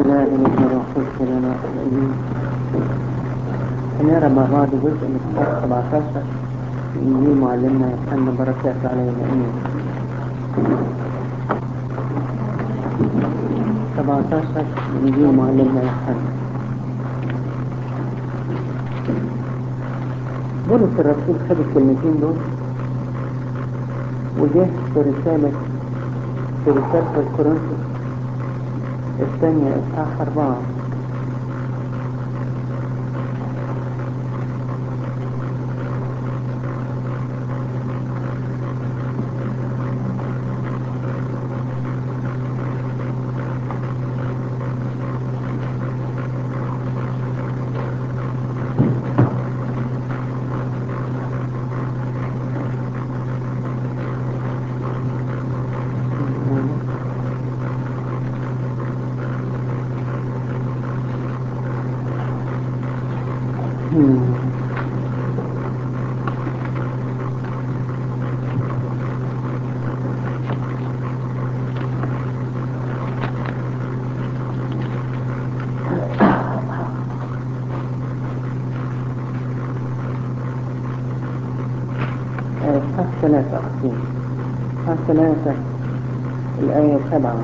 الإله والابن والروح القدس آمين هنقرا مع بعض جزء من كتاب 17 في إنجيل معلمنا يوحنا بركاته علينا آمين 17 إنجيل معلمنا يوحنا بولس الرسول خد الكلمتين دول وجه في رسالة في رسالة الكورنثوس الثانية إصحاح أربعة إصحاح ثلاثة أقسم إصحاح ثلاثة الآية سبعة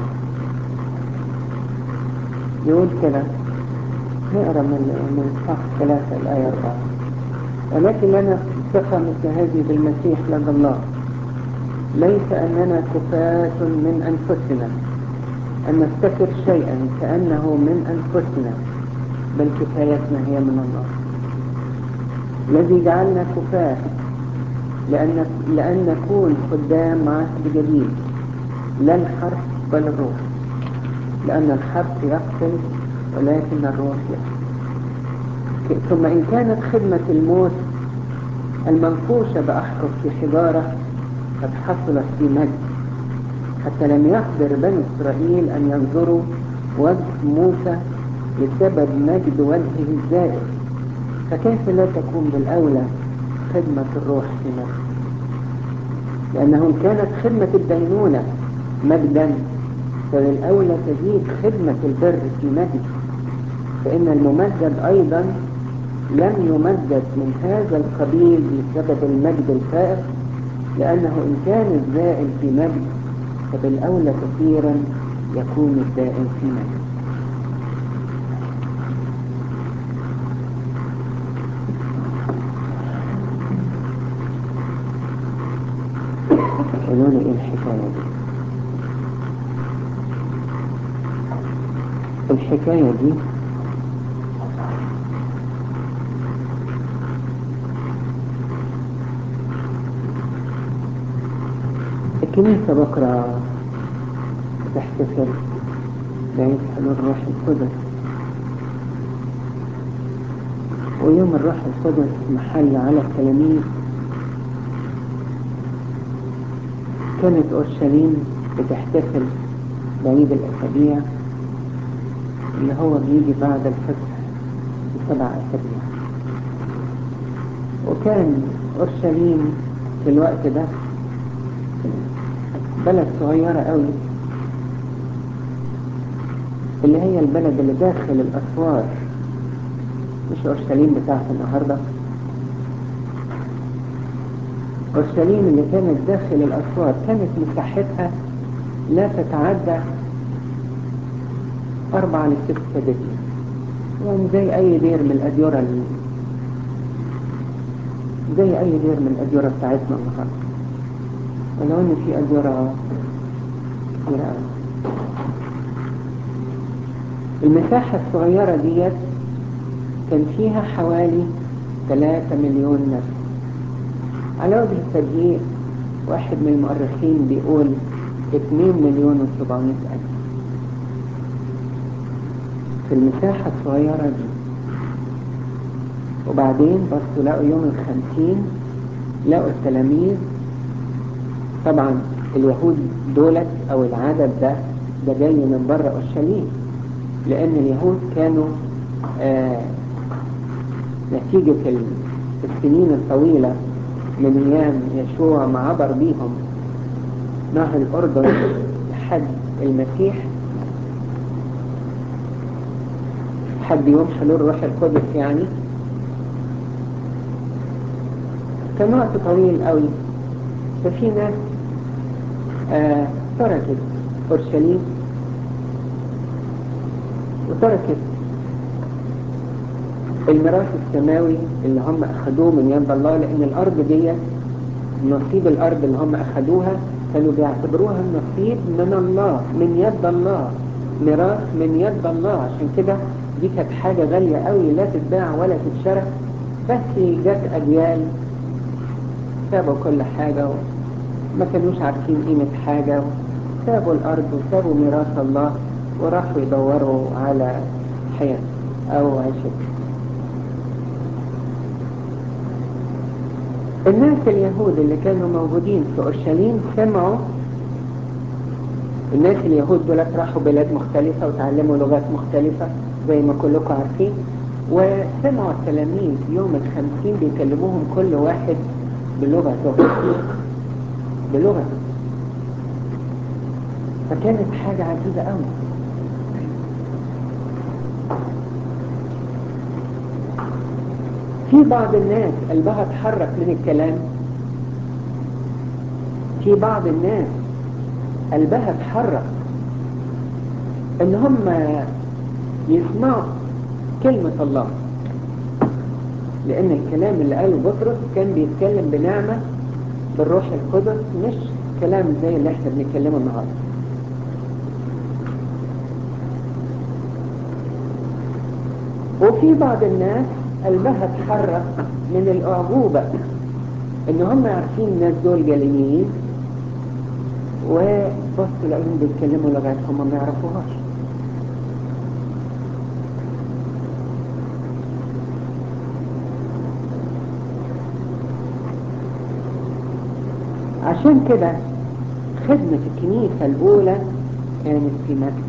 يقول كده نقرا من من إصحاح ثلاثة الآية أربعة ولكن لنا ثقة مثل هذه بالمسيح لدى الله ليس أننا كفاة من أنفسنا أن نفتكر شيئا كأنه من أنفسنا بل كفايتنا هي من الله الذي جعلنا كفاة لأن, لأن نكون خدام عهد جديد لا الحرف بل الروح لأن الحرف يقتل ولكن الروح يقتل ثم إن كانت خدمة الموت المنقوشة بأحرف في حجارة قد حصلت في مجد حتى لم يقدر بني إسرائيل أن ينظروا وجه موسى بسبب مجد وجهه الزائد فكيف لا تكون بالأولى خدمة الروح في مجد لأنه إن كانت خدمة الدينونة مجدا فبالأولى تزيد خدمة البر في مجد فإن الممجد أيضا لم يمجد من هذا القبيل بسبب المجد الفائق لأنه إن كان الزائل في مجد فبالأولى كثيرا يكون الدائم في مجد قالوا لي ايه الحكاية دي الحكاية دي الكنيسة بكرة بتحتفل بعيد حلول الروح القدس ويوم الروح القدس محل على التلاميذ كانت أورشليم بتحتفل بعيد الأسابيع اللي هو بيجي بعد الفتح بسبع أسابيع وكان أورشليم في الوقت ده بلد صغيرة قوي اللي هي البلد اللي داخل الأسوار مش أورشليم بتاعت النهارده أورشليم اللي كانت داخل الأسوار كانت مساحتها لا تتعدى أربعة لست سدس يعني زي أي دير من الأديرة اللي زي أي دير من الأديرة بتاعتنا النهاردة ولو إن في أديرة كتير أوي المساحة الصغيرة ديت كان فيها حوالي ثلاثة مليون نفس على وجه التدقيق واحد من المؤرخين بيقول 2 مليون و700 ألف في المساحة الصغيرة دي وبعدين بصوا لقوا يوم الخمسين لقوا التلاميذ طبعا اليهود دولت أو العدد ده ده جاي من بره أورشليم لأن اليهود كانوا آه نتيجة السنين الطويلة من ايام يشوع ما عبر بيهم نهر الاردن لحد المسيح لحد يوم حلول روح القدس يعني كان وقت طويل قوي ففي ناس آه تركت اورشليم وتركت الميراث السماوي اللي هم اخذوه من يد الله لان الارض دي نصيب الارض اللي هم اخذوها كانوا بيعتبروها نصيب من الله من يد الله ميراث من يد الله عشان كده دي كانت حاجة غالية قوي لا تتباع ولا تتشرى بس جت اجيال سابوا كل حاجة وما كانوش عارفين قيمة حاجة سابوا الارض وسابوا ميراث الله وراحوا يدوروا على حياة او عيشة الناس اليهود اللي كانوا موجودين في اورشليم سمعوا الناس اليهود دول راحوا بلاد مختلفة وتعلموا لغات مختلفة زي ما كلكم عارفين وسمعوا التلاميذ يوم الخمسين بيكلموهم كل واحد بلغته بلغته فكانت حاجة عجيبة قوي في بعض الناس قلبها اتحرك من الكلام في بعض الناس قلبها اتحرك ان هم يسمعوا كلمة الله لان الكلام اللي قاله بطرس كان بيتكلم بنعمة بالروح القدس مش كلام زي اللي احنا بنتكلمه النهارده وفي بعض الناس قلبها اتحرك من الأعجوبة ان هم عارفين الناس دول جاليين وبصوا لقيهم بيتكلموا لغات هم ما يعرفوهاش عشان كده خدمة الكنيسة الأولى كانت في مجد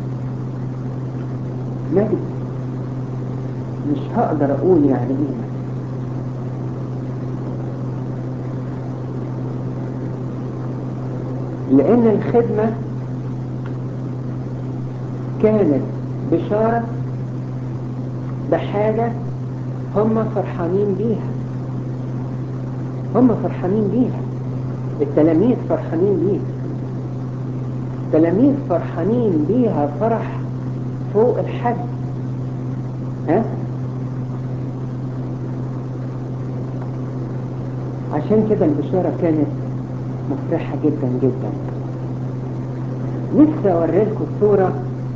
مجد مش هقدر أقول يعني إيه لأن الخدمة كانت بشارة بحاجة هم فرحانين بيها هم فرحانين بيها التلاميذ فرحانين بيها التلاميذ فرحانين بيها فرح فوق الحد ها عشان كده البشارة كانت مفرحة جدا جدا نفسي اوريلكم الصورة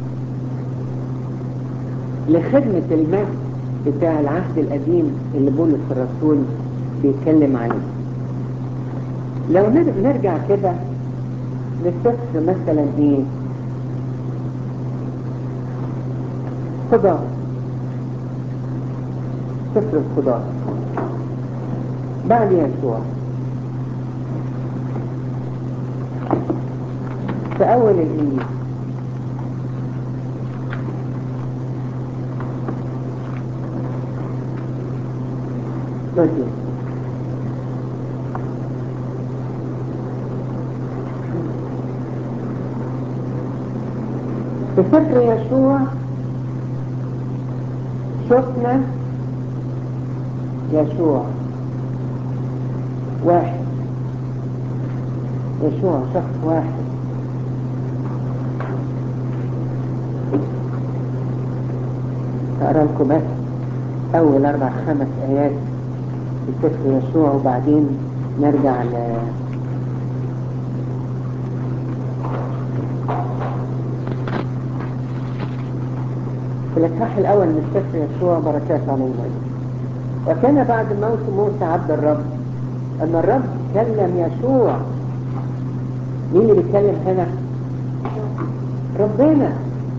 لخدمة المجد بتاع العهد القديم اللي بولس الرسول بيتكلم عليه لو نرجع كده للسفر مثلا ايه قضاء سفر القضاء بعد يسوع في أول الإنجيل ماشي في سفر يشوع شفنا يشوع واحد يشوع شخص واحد هقرا لكم بس اول اربع خمس ايات في سفر يشوع وبعدين نرجع ل في الاصحاح الاول من سفر يشوع بركات علينا وكان بعد موت موسى عبد الرب ان الرب كلم يشوع مين اللي بيتكلم هنا ربنا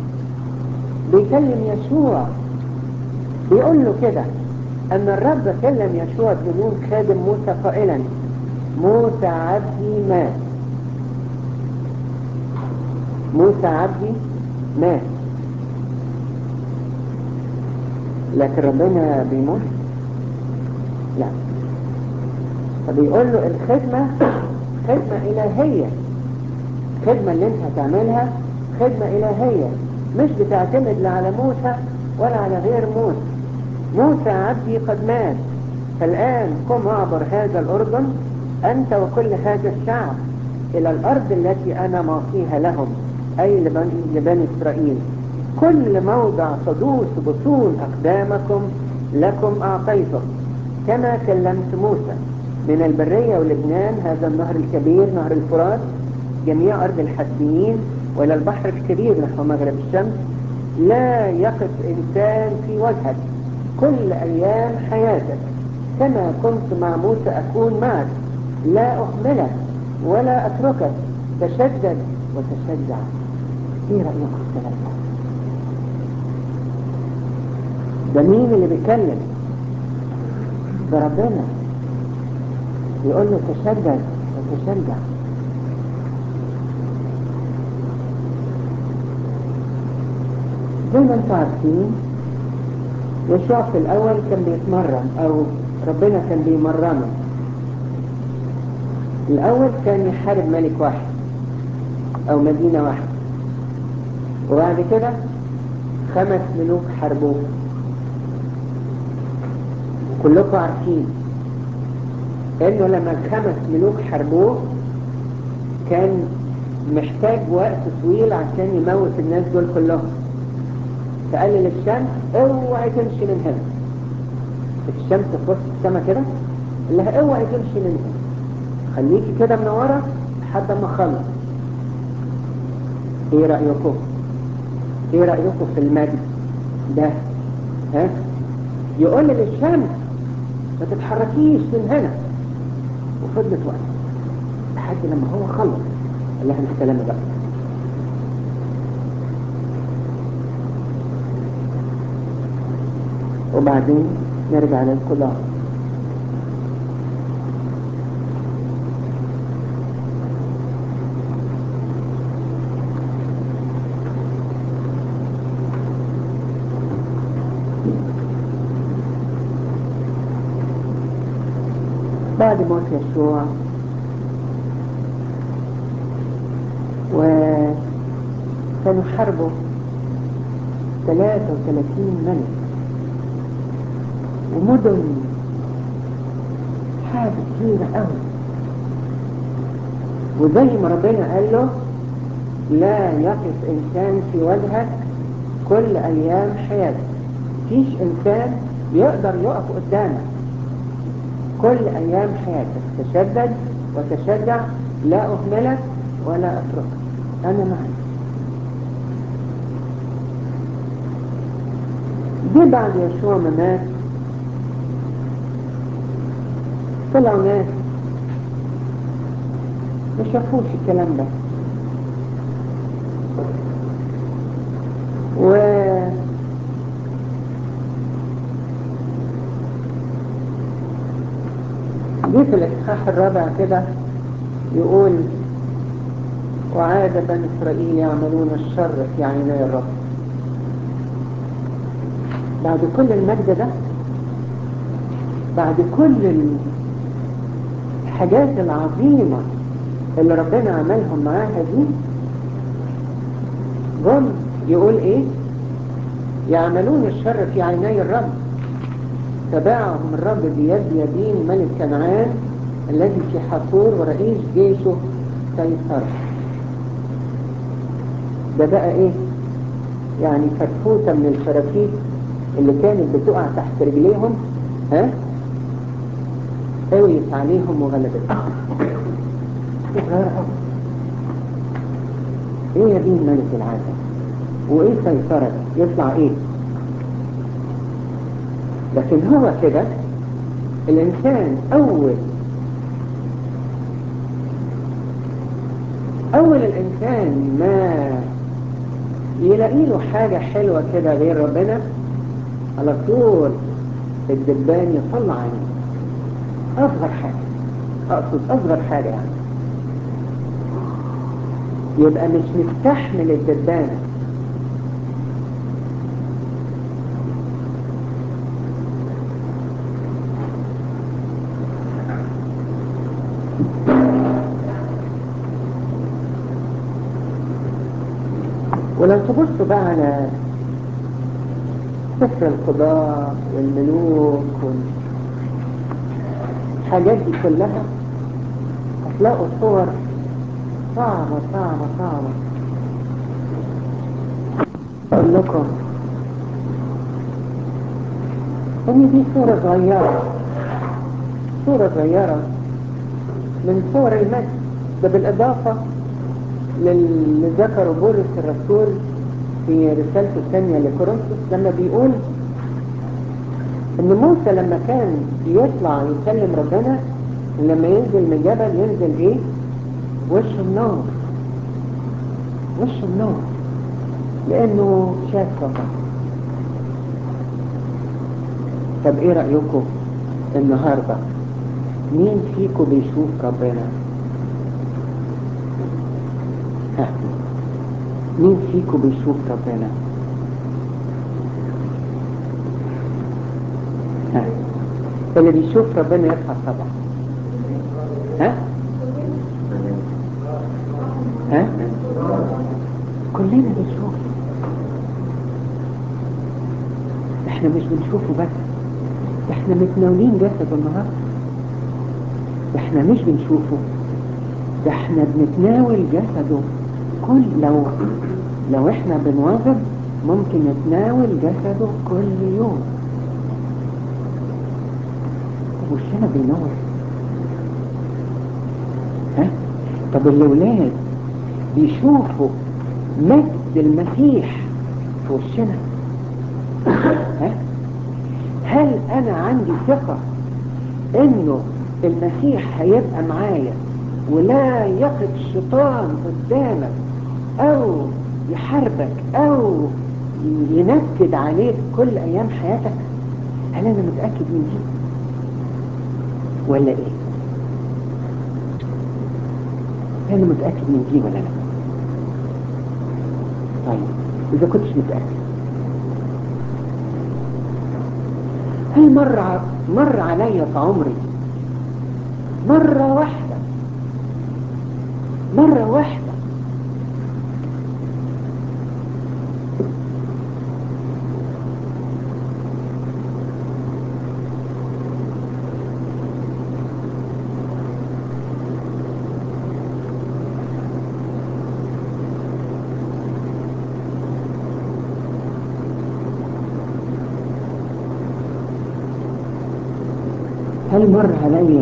بيكلم يشوع بيقول له كده ان الرب كلم يشوع بن نون خادم موسى قائلا موسى عبدي مات موسى عبدي مات لكن ربنا بيموت لا فبيقول له الخدمة خدمة إلهية الخدمة اللي انت هتعملها خدمة إلهية مش بتعتمد لا على موسى ولا على غير موسى موسى عبدي قد مات فالآن قم اعبر هذا الأردن أنت وكل هذا الشعب إلى الأرض التي أنا معطيها لهم أي لبني, لبني إسرائيل كل موضع تدوس بطون أقدامكم لكم أعطيتم كما كلمت موسى من البرية ولبنان هذا النهر الكبير نهر الفرات جميع أرض الحسيين وإلى البحر الكبير نحو مغرب الشمس لا يقف إنسان في وجهك كل أيام حياتك كما كنت مع موسى أكون معك لا أهملك ولا أتركك تشدد وتشجع ايه رأيكم في الكلام ده ده مين اللي بيتكلم ده ربنا يقول له تشدد وتشجع زي ما انتم عارفين يشوع في الاول كان بيتمرن او ربنا كان بيمرنه الاول كان يحارب ملك واحد او مدينة واحدة وبعد كده خمس ملوك حاربوه وكلكم عارفين انه لما الخمس ملوك حاربوه كان محتاج وقت طويل عشان يموت الناس دول كلهم فقال للشمس اوعي تمشي من هنا الشمس في وسط السما كده قال لها اوعي تمشي من هنا خليكي كده منورة لحد ما اخلص ايه رأيكم ايه رأيكم في المجد ده ها يقول للشمس ما تتحركيش من هنا وفضلت وقت لحد لما هو خلص قال لها السلامة بقى وبعدين نرجع للقضاء بعد موت يشوع وكانوا حربوا 33 ملك ومدن حاجة كبيرة قوي وزي ما ربنا قال له لا يقف إنسان في وجهك كل أيام حياتك مفيش إنسان يقدر يقف قدامك كل أيام حياتك تشدد وتشجع لا أهملك ولا أتركك أنا معك دي بعد يشوع ما مات طلعوا ناس ما شافوش الكلام ده و جه في الاصحاح الرابع كده يقول وعاد بني اسرائيل يعملون الشر في عيني الرب بعد كل المجد ده بعد كل الحاجات العظيمة اللي ربنا عملهم معاها دي جم يقول ايه يعملون الشر في عيني الرب تبعهم الرب بيد يدين ملك كنعان الذي في حصور ورئيس جيشه سيطر ده بقى ايه يعني فتفوتة من الفرافيت اللي كانت بتقع تحت رجليهم ها قويت عليهم وغلبتهم صغير قوي ايه يا دين ملك العالم وايه سيطرة يطلع ايه لكن هو كده الانسان اول اول الانسان ما يلاقي له حاجة حلوة كده غير ربنا على طول الدبان يطلع عينيه اصغر حاجة اقصد اصغر حاجة يعني يبقى مش مستحمل الدبانة ولو تبصوا بقى على سفر القضاء والملوك والحاجات دي كلها هتلاقوا صور صعبة صعبة صعبة أقول لكم إن دي صورة صغيرة صورة صغيرة من صور المجد ده بالإضافة للي ذكره بولس الرسول في رسالته الثانية لكورنثوس لما بيقول إن موسى لما كان يطلع يكلم ربنا لما ينزل من جبل ينزل إيه؟ وشه النار وشه النار لأنه شاف ربنا طب إيه رأيكم النهاردة مين فيكم بيشوف ربنا؟ ها مين فيكم بيشوف ربنا ها اللي بيشوف ربنا يرفع طبعا ها ها كلنا بنشوف احنا مش بنشوفه بس احنا متناولين جسد النهارده احنا مش بنشوفه ده احنا بنتناول جسده كل لو لو احنا بنواظب ممكن نتناول جسده كل يوم وشنا بينور ها طب الاولاد بيشوفوا مجد المسيح في وشنا ها هل انا عندي ثقة انه المسيح هيبقى معايا ولا يقف الشيطان قدامك او يحاربك او ينكد عليك كل ايام حياتك هل انا متأكد من دي ولا ايه هل انا متأكد من دي ولا لا طيب اذا كنتش متأكد هل مر مر عليا في عمري مرة واحدة مرة واحدة هل مر عليا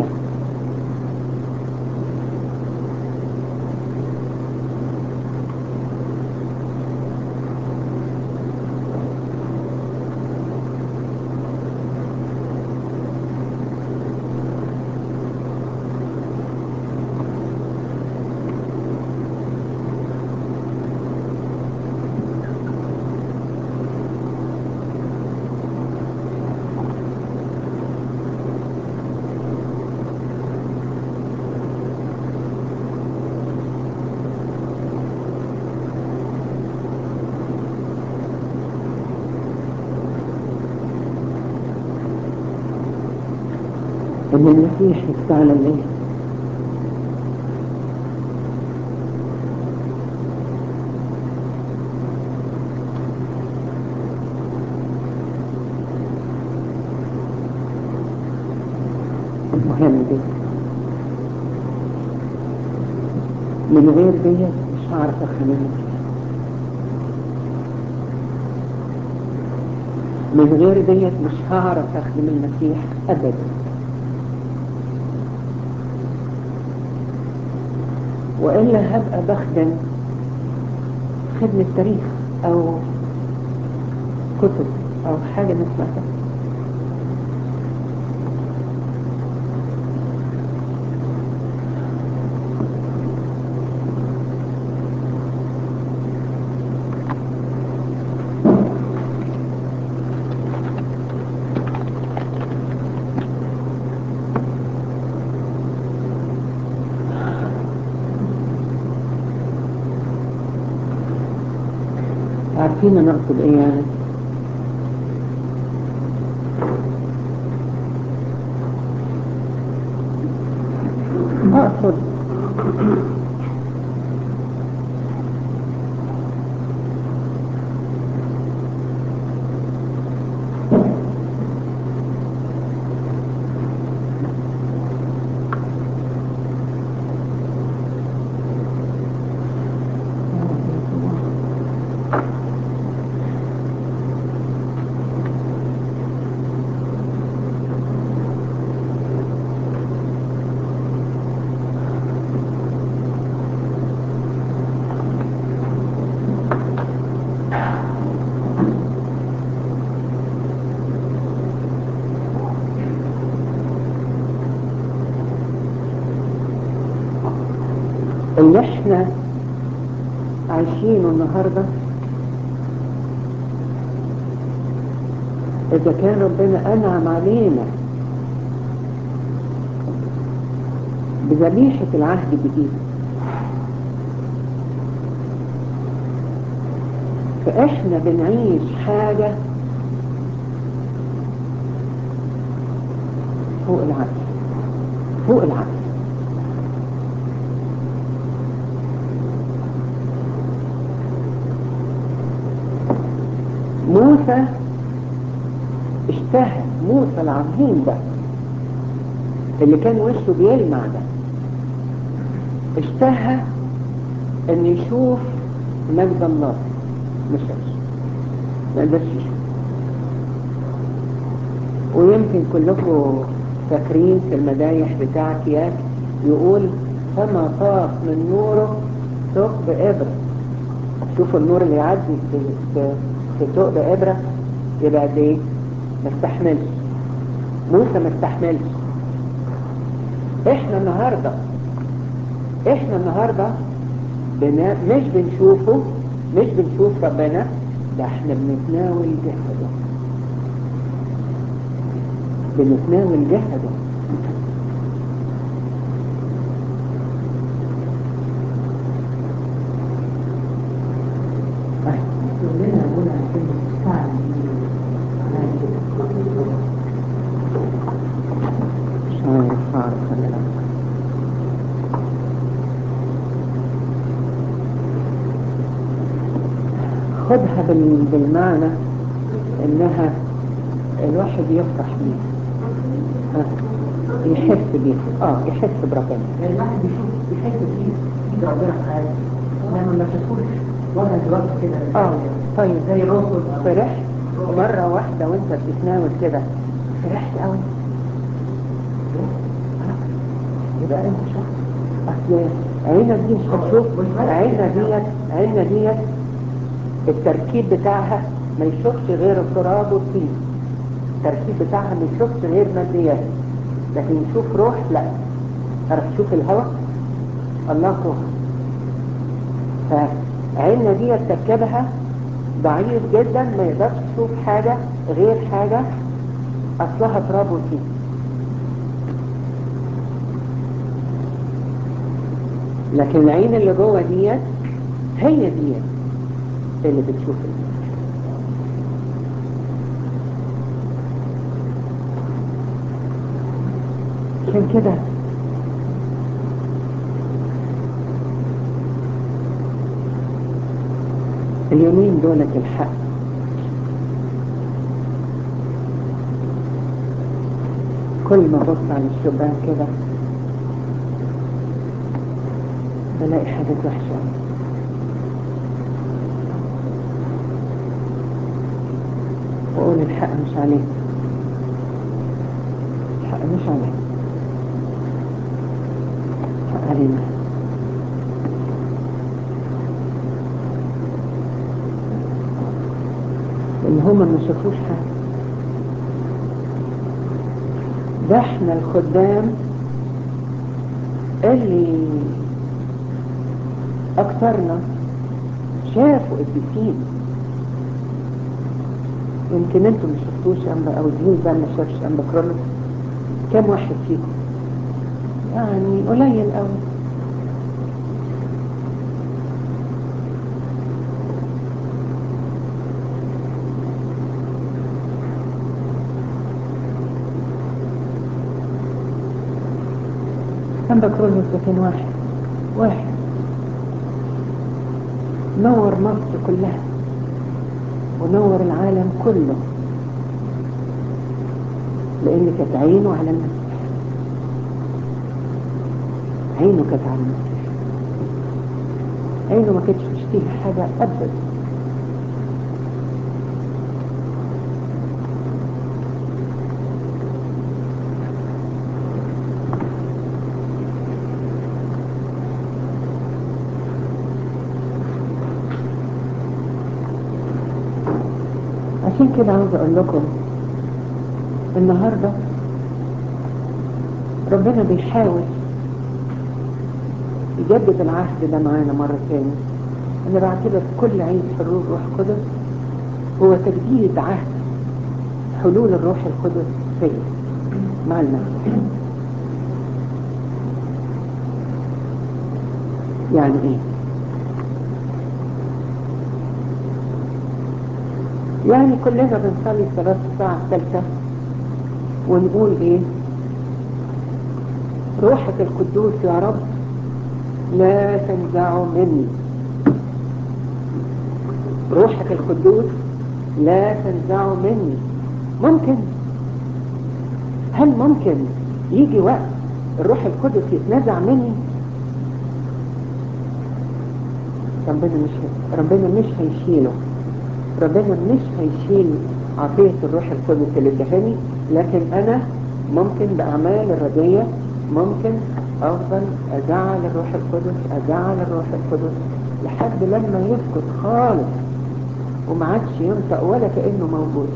ان المسيح يستعلن ليه مهم جدا من غير ديت مش هعرف افهم المسيح من غير ديت مش هعرف اخدم المسيح ابدا وإلا هبقى بخدم خدمة تاريخ أو كتب أو حاجة مثل كده عارفين انا اقصد ايه يعني اقصد اللي احنا عايشينه النهارده إذا كان ربنا أنعم علينا بذبيحة العهد الجديد فإحنا بنعيش حاجة فوق العقل فوق العقل موسى اشتهى موسى العظيم ده اللي كان وشه بيلمع ده اشتهى ان يشوف مجد الله مش شافش ما قدرش يشوف ويمكن كلكم فاكرين في المدايح بتاع كياك يقول فما طاف من نوره ثقب إبرة شوفوا النور اللي يعدي في, في, في ثقب إبرة يبقى قد إيه؟ ما استحملش موسى ما استحملش احنا النهاردة احنا النهاردة بنا مش بنشوفه مش بنشوف ربنا ده احنا بنتناول جسده بنتناول جسده كلنا نقول عن كلمة فعلا مش عارف اعرف ولا لا خدها بال- بالمعنى انها الواحد يفرح بيها ها، يحس بيها اه يحس بربنا يعني الواحد بيشوف بيحس بإيد إيد ربنا في حياته لما ما تشوفوش وضع الوقت كده اه طيب زي الرسل أو فرحت مرة واحدة وانت بتتناول كده فرحت قوي يبقى انت شخص اصل عينك دي مش هتشوف عيننا ديت عيننا ديت التركيب بتاعها ما يشوفش غير التراب والطين التركيب بتاعها ما يشوفش غير ماديات لكن يشوف روح لا تعرف تشوف الهواء الله روح فعيننا ديت تركيبها ضعيف جدا ما يقدرش يشوف حاجة غير حاجة اصلها تراب وطين لكن العين اللي جوه ديت هي ديت اللي بتشوف المسيح عشان كده اليومين دولة الحق كل ما ابص على الشبان كده بلاقي حاجات وحشة أوي. وأقول الحق مش عليه الحق مش عليه الحق علينا اللي هما ما شافوش حاجة ده احنا الخدام اللي أكثرنا شافوا قديسين يمكن انتوا ما شفتوش أنبا أو الجيل ده ما شافش أنبا كرونوس كم واحد فيكم يعني قليل قوي أنبا كرونوس ده كان واحد واحد نور مصر كلها ونور العالم كله لأن كانت عينه على المسيح عينه كانت على المسيح عينه ما كانتش تشتهي حاجة أبدا عشان كده عاوز اقول لكم النهاردة ربنا بيحاول يجدد العهد ده معانا مرة تاني أنا بعتبر كل عيد حلول روح قدس هو تجديد عهد حلول الروح القدس فيا مع المسيح يعني ايه يعني كلنا بنصلي صلاة الساعة الثالثة ونقول ايه روحك القدوس يا رب لا تنزع مني روحك القدوس لا تنزع مني ممكن هل ممكن يجي وقت الروح القدس يتنزع مني ربنا مش هي. ربنا مش هيشيله ربنا مش هيشيل عطية الروح القدس اللي ادهاني لكن انا ممكن باعمال الردية ممكن افضل ازعل الروح القدس ازعل الروح القدس لحد لما يسكت خالص وما عادش ينطق ولا كأنه موجود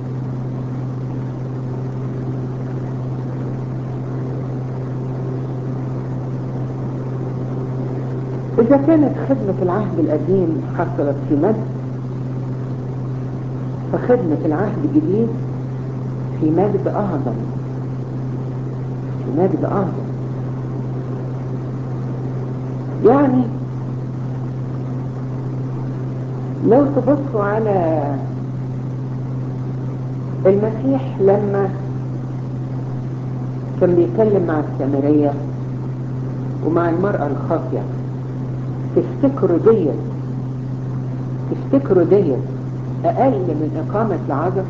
إذا كانت خدمة العهد القديم حصلت في مد فخدمة العهد الجديد في مجد أعظم في مجد أعظم يعني لو تبصوا على المسيح لما كان بيتكلم مع السامرية ومع المرأة الخاطئة تفتكروا ديت تفتكروا ديت أقل من إقامة العذر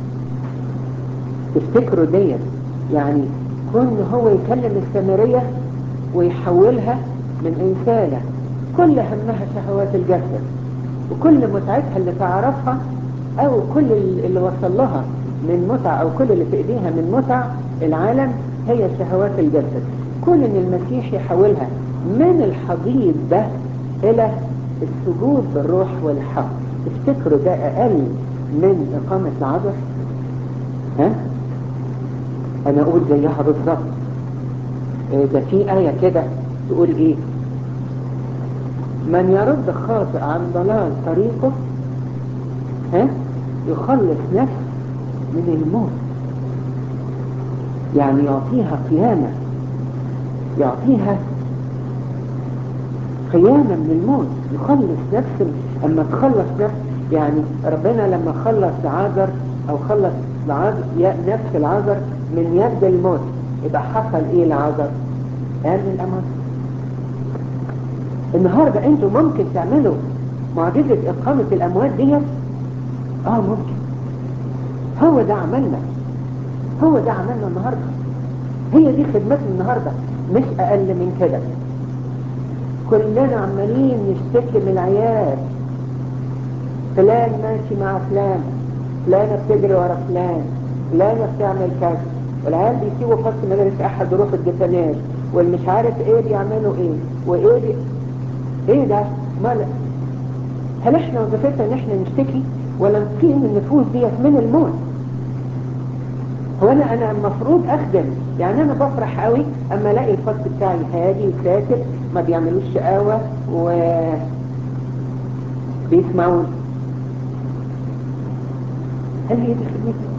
تفتكروا ديت يعني كون هو يكلم السامرية ويحولها من إنسانة كل همها شهوات الجسد وكل متعتها اللي تعرفها او كل اللي وصل لها من متع او كل اللي في ايديها من متع العالم هي شهوات الجسد كل ان المسيح يحولها من الحضيض ده الى السجود بالروح والحق تفتكروا ده اقل من اقامة العذر ها انا اقول زيها بالظبط ده في آية كده تقول ايه من يرد خاطئ عن ضلال طريقه ها يخلص نفس من الموت يعني يعطيها قيامة يعطيها قيامة من الموت يخلص نفس اما تخلص نفس يعني ربنا لما خلص عذر او خلص العذر نفس العذر من يد الموت يبقى حصل ايه العذر قال الامر النهاردة انتوا ممكن تعملوا معجزة اقامة الاموات ديت اه ممكن هو ده عملنا هو ده عملنا النهاردة هي دي خدمتنا النهاردة مش اقل من كده كلنا عمالين نشتكي من العيال فلان ماشي مع فلان فلانة بتجري ورا فلان فلانة بتعمل كذا والعيال بيسيبوا فصل مدارس احد يروحوا الدفنات والمش عارف ايه بيعملوا ايه وايه بي... ايه ده مال هل احنا وظيفتنا ان احنا نشتكي ولا نقيم النفوس ديت من الموت هو انا انا المفروض اخدم يعني انا بفرح قوي اما الاقي الفصل بتاعي هادي وساكت ما بيعملوش شقاوة و بيسمعوا هل هي دي خدمتي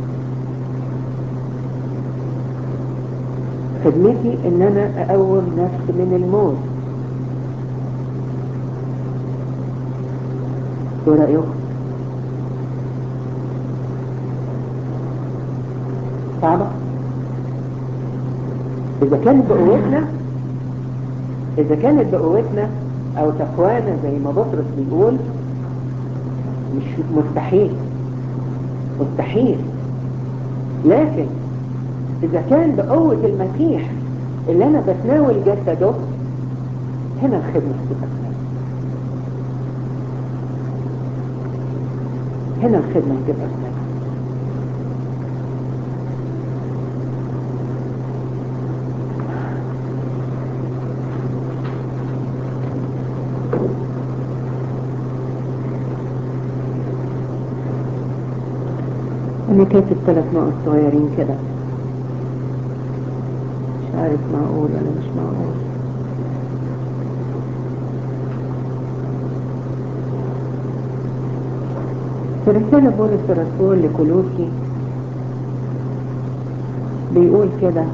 خدمتي ان انا اقوم نفسي من الموت ايه رأيكم صعبة اذا كانت بقوتنا اذا كانت بقوتنا او تقوانا زي ما بطرس بيقول مش مستحيل مستحيل لكن اذا كان بقوة المسيح اللي انا بتناول جسده هنا الخدمة هتبقى هنا الخدمة هتبقى أنا كاتب ثلاث نقط صغيرين كده مش عارف معقول ولا مش معقول في رسالة بولس الرسول لكلوسي بيقول كده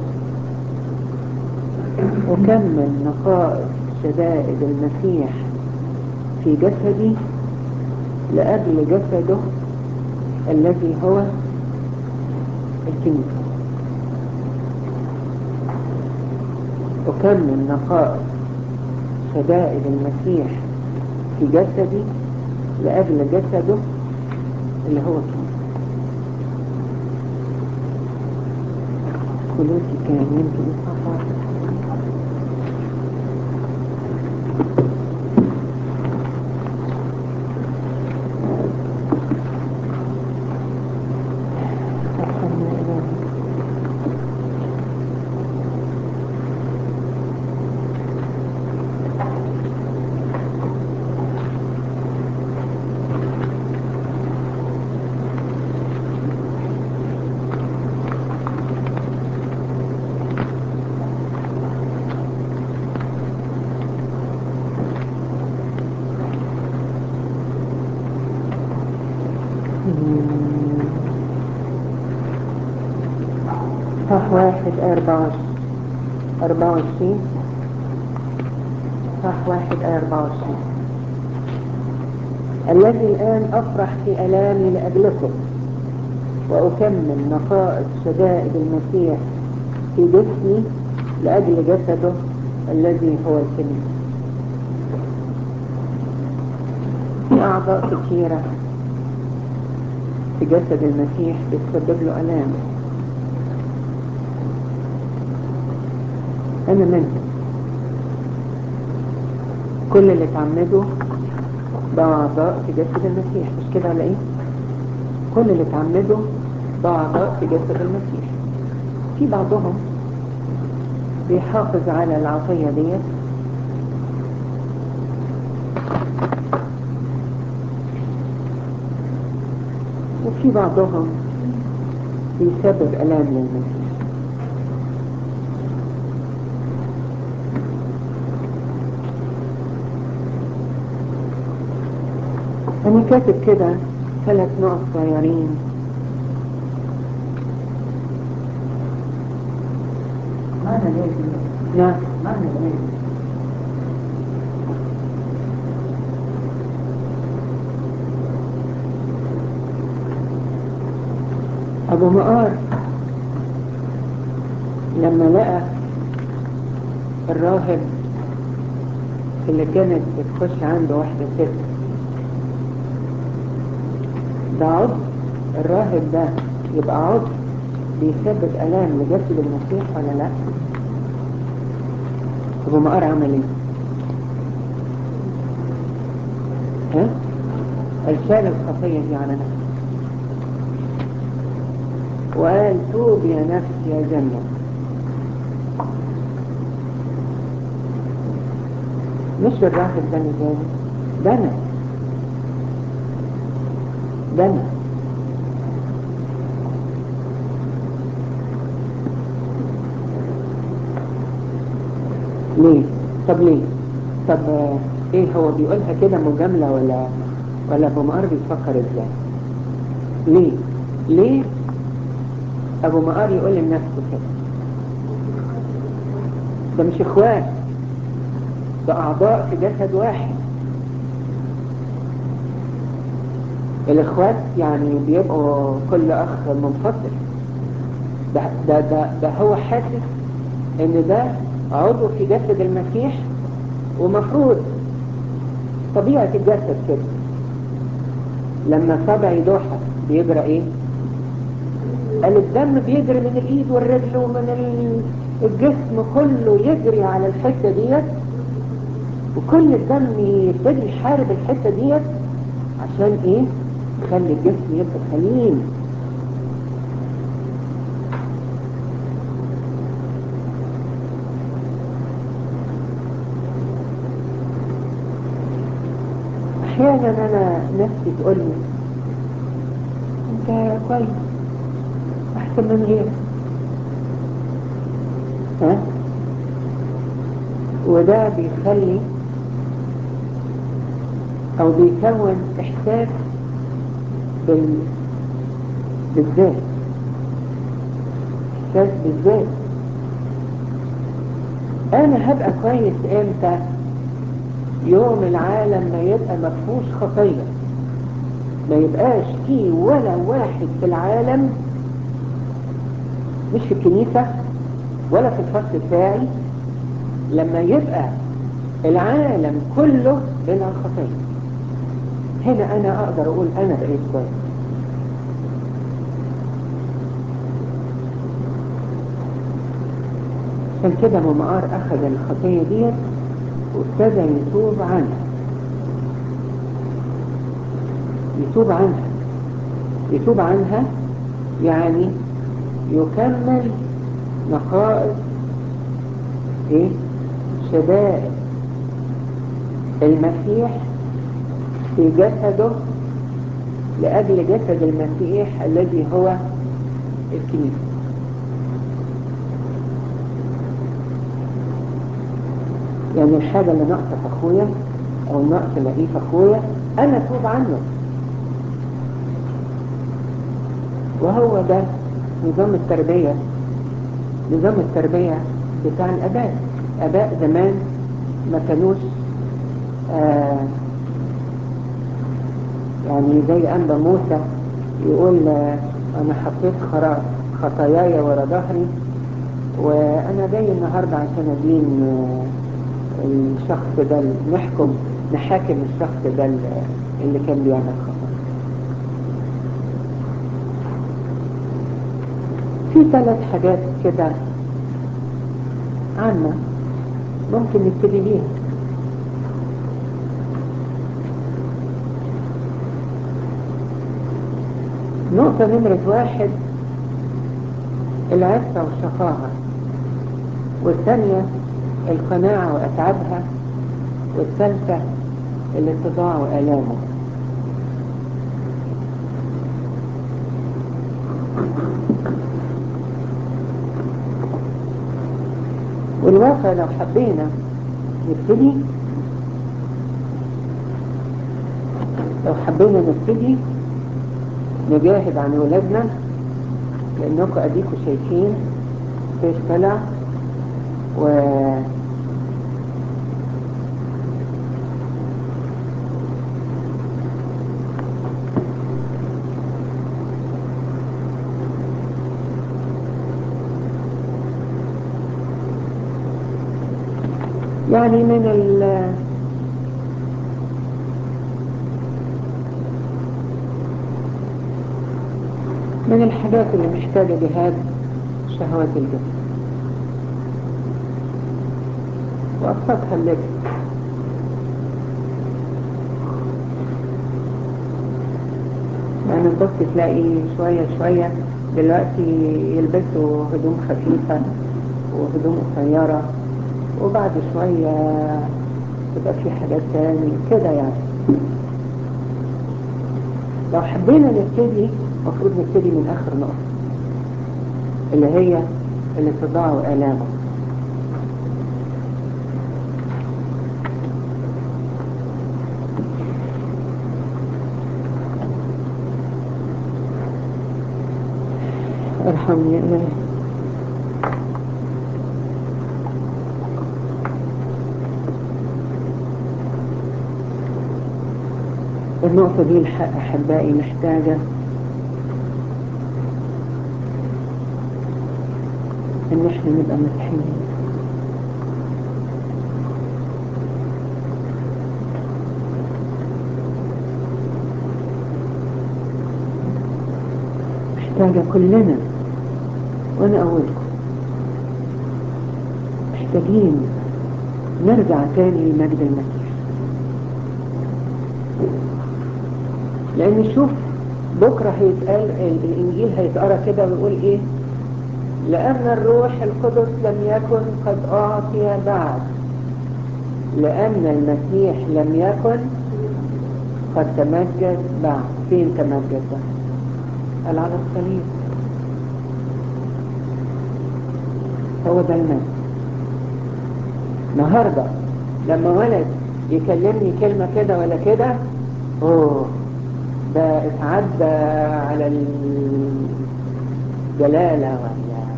أكمل نقائص شدائد المسيح في جسدي لأجل جسده الذي هو الكنيسة أكمل نقائص شدائد المسيح في جسدي لأجل جسده اللي هو الكنيسة كلوسي كان يمكن يصحى صح واحد أربعة وعشرين أربعة وعشرين صح واحد أربعة وعشرين الذي الآن أفرح في ألامي لأجلكم وأكمل نقائص شدائد المسيح في جسمي لأجل جسده الذي هو الكنيسة في أعضاء كثيرة في جسد المسيح بتسبب له ألام أنا منهم كل اللي اتعمدوا ده أعضاء في جسد المسيح مش كده ولا إيه؟ كل اللي اتعمدوا ده أعضاء في جسد المسيح في بعضهم بيحافظ على العطية ديت وفي بعضهم بيسبب ألام للمسيح أنا كاتب كده ثلاث نقط صغيرين معنى ليه نعم معنى ليه أبو مقار لما لقى الراهب اللي كانت بتخش عنده واحدة ست ده عضو الراهب ده يبقى عضو بيسبب ألام لجسد المسيح ولا لا؟ أبو مقار عمل إيه؟ ها؟ قال شال الخطية دي على نفسه وقال توب يا نفس يا جنة مش الراهب ده اللي جاني ده أنا ده أنا ليه؟ طب ليه؟ طب آه، ايه هو بيقولها كده مجاملة ولا ولا ابو مقار بيفكر ازاي؟ ليه؟ ليه ابو مقار يقول لنفسه كده؟ ده مش اخوات ده اعضاء في جسد واحد الاخوات يعني بيبقوا كل اخ منفصل ده ده ده, ده هو حاسس ان ده عضو في جسد المسيح ومفروض طبيعة الجسد كده لما الصبع يدوحة بيجرى ايه قال الدم بيجري من الايد والرجل ومن ال- الجسم كله يجري على الحتة ديت وكل الدم يبتدي يحارب الحتة ديت عشان ايه يخلي الجسم يبقى سليم احيانا انا نفسي تقول لي انت كويس احسن من غيرك ها وده بيخلي او بيكون احساس بال... بالذات إحساس بالذات أنا هبقى كويس إمتى يوم العالم ما يبقى مفهوش خطية ما يبقاش فيه ولا واحد في العالم مش في الكنيسة ولا في الفصل بتاعي لما يبقى العالم كله بلا خطية هنا أنا أقدر أقول أنا بقيت كويس عشان كده ممار أخذ الخطية ديت وابتدى يتوب عنها يتوب عنها يتوب عنها يعني يكمل نقائص ايه شدائد المسيح في جسده لأجل جسد المسيح الذي هو الكنيسة يعني الحاجة اللي ناقصة في أخويا أو النقص اللي فيه في أخويا أنا أتوب عنه وهو ده نظام التربية نظام التربية بتاع الآباء آباء زمان ما كانوش آه يعني زي أنبا موسى يقول آه أنا حطيت خطاياي ورا ظهري وأنا جاي النهاردة عشان أدين آه الشخص ده نحكم نحاكم الشخص ده اللي كان بيعمل خطأ في ثلاث حاجات كده عامة ممكن نبتدي بيها نقطة نمرة واحد العفة والشفاعة والثانية القناعة وأتعابها والثالثة الاتضاع وآلامه والواقع لو حبينا نبتدي لو حبينا نبتدي نجاهد عن ولادنا لأنكم أديكم شايفين كيف طلع و يعني من ال من الحاجات اللي محتاجة جهاد شهوات الجسد وأبسطها اللبس يعني البص تلاقي شوية شوية دلوقتي يلبسوا هدوم خفيفة وهدوم قصيرة وبعد شوية تبقى في حاجات تاني كده يعني لو حبينا نبتدي المفروض نبتدي من آخر نقطة اللي هي الاتضاع وآلامه ارحمني يا إلهي النقطة دي الحق أحبائي محتاجة إن إحنا نبقى مسيحيين محتاجة كلنا وأنا أولكم محتاجين نرجع تاني لمجد المسيح لأن شوف بكرة هيتقال الإنجيل هيتقرا كده ويقول إيه لأن الروح القدس لم يكن قد أعطي بعد لأن المسيح لم يكن قد تمجد بعد فين تمجد بعد قال على الصليب هو ده المجد النهاردة لما ولد يكلمني كلمة كده ولا كده اوه ده اتعدى على الجلالة ولا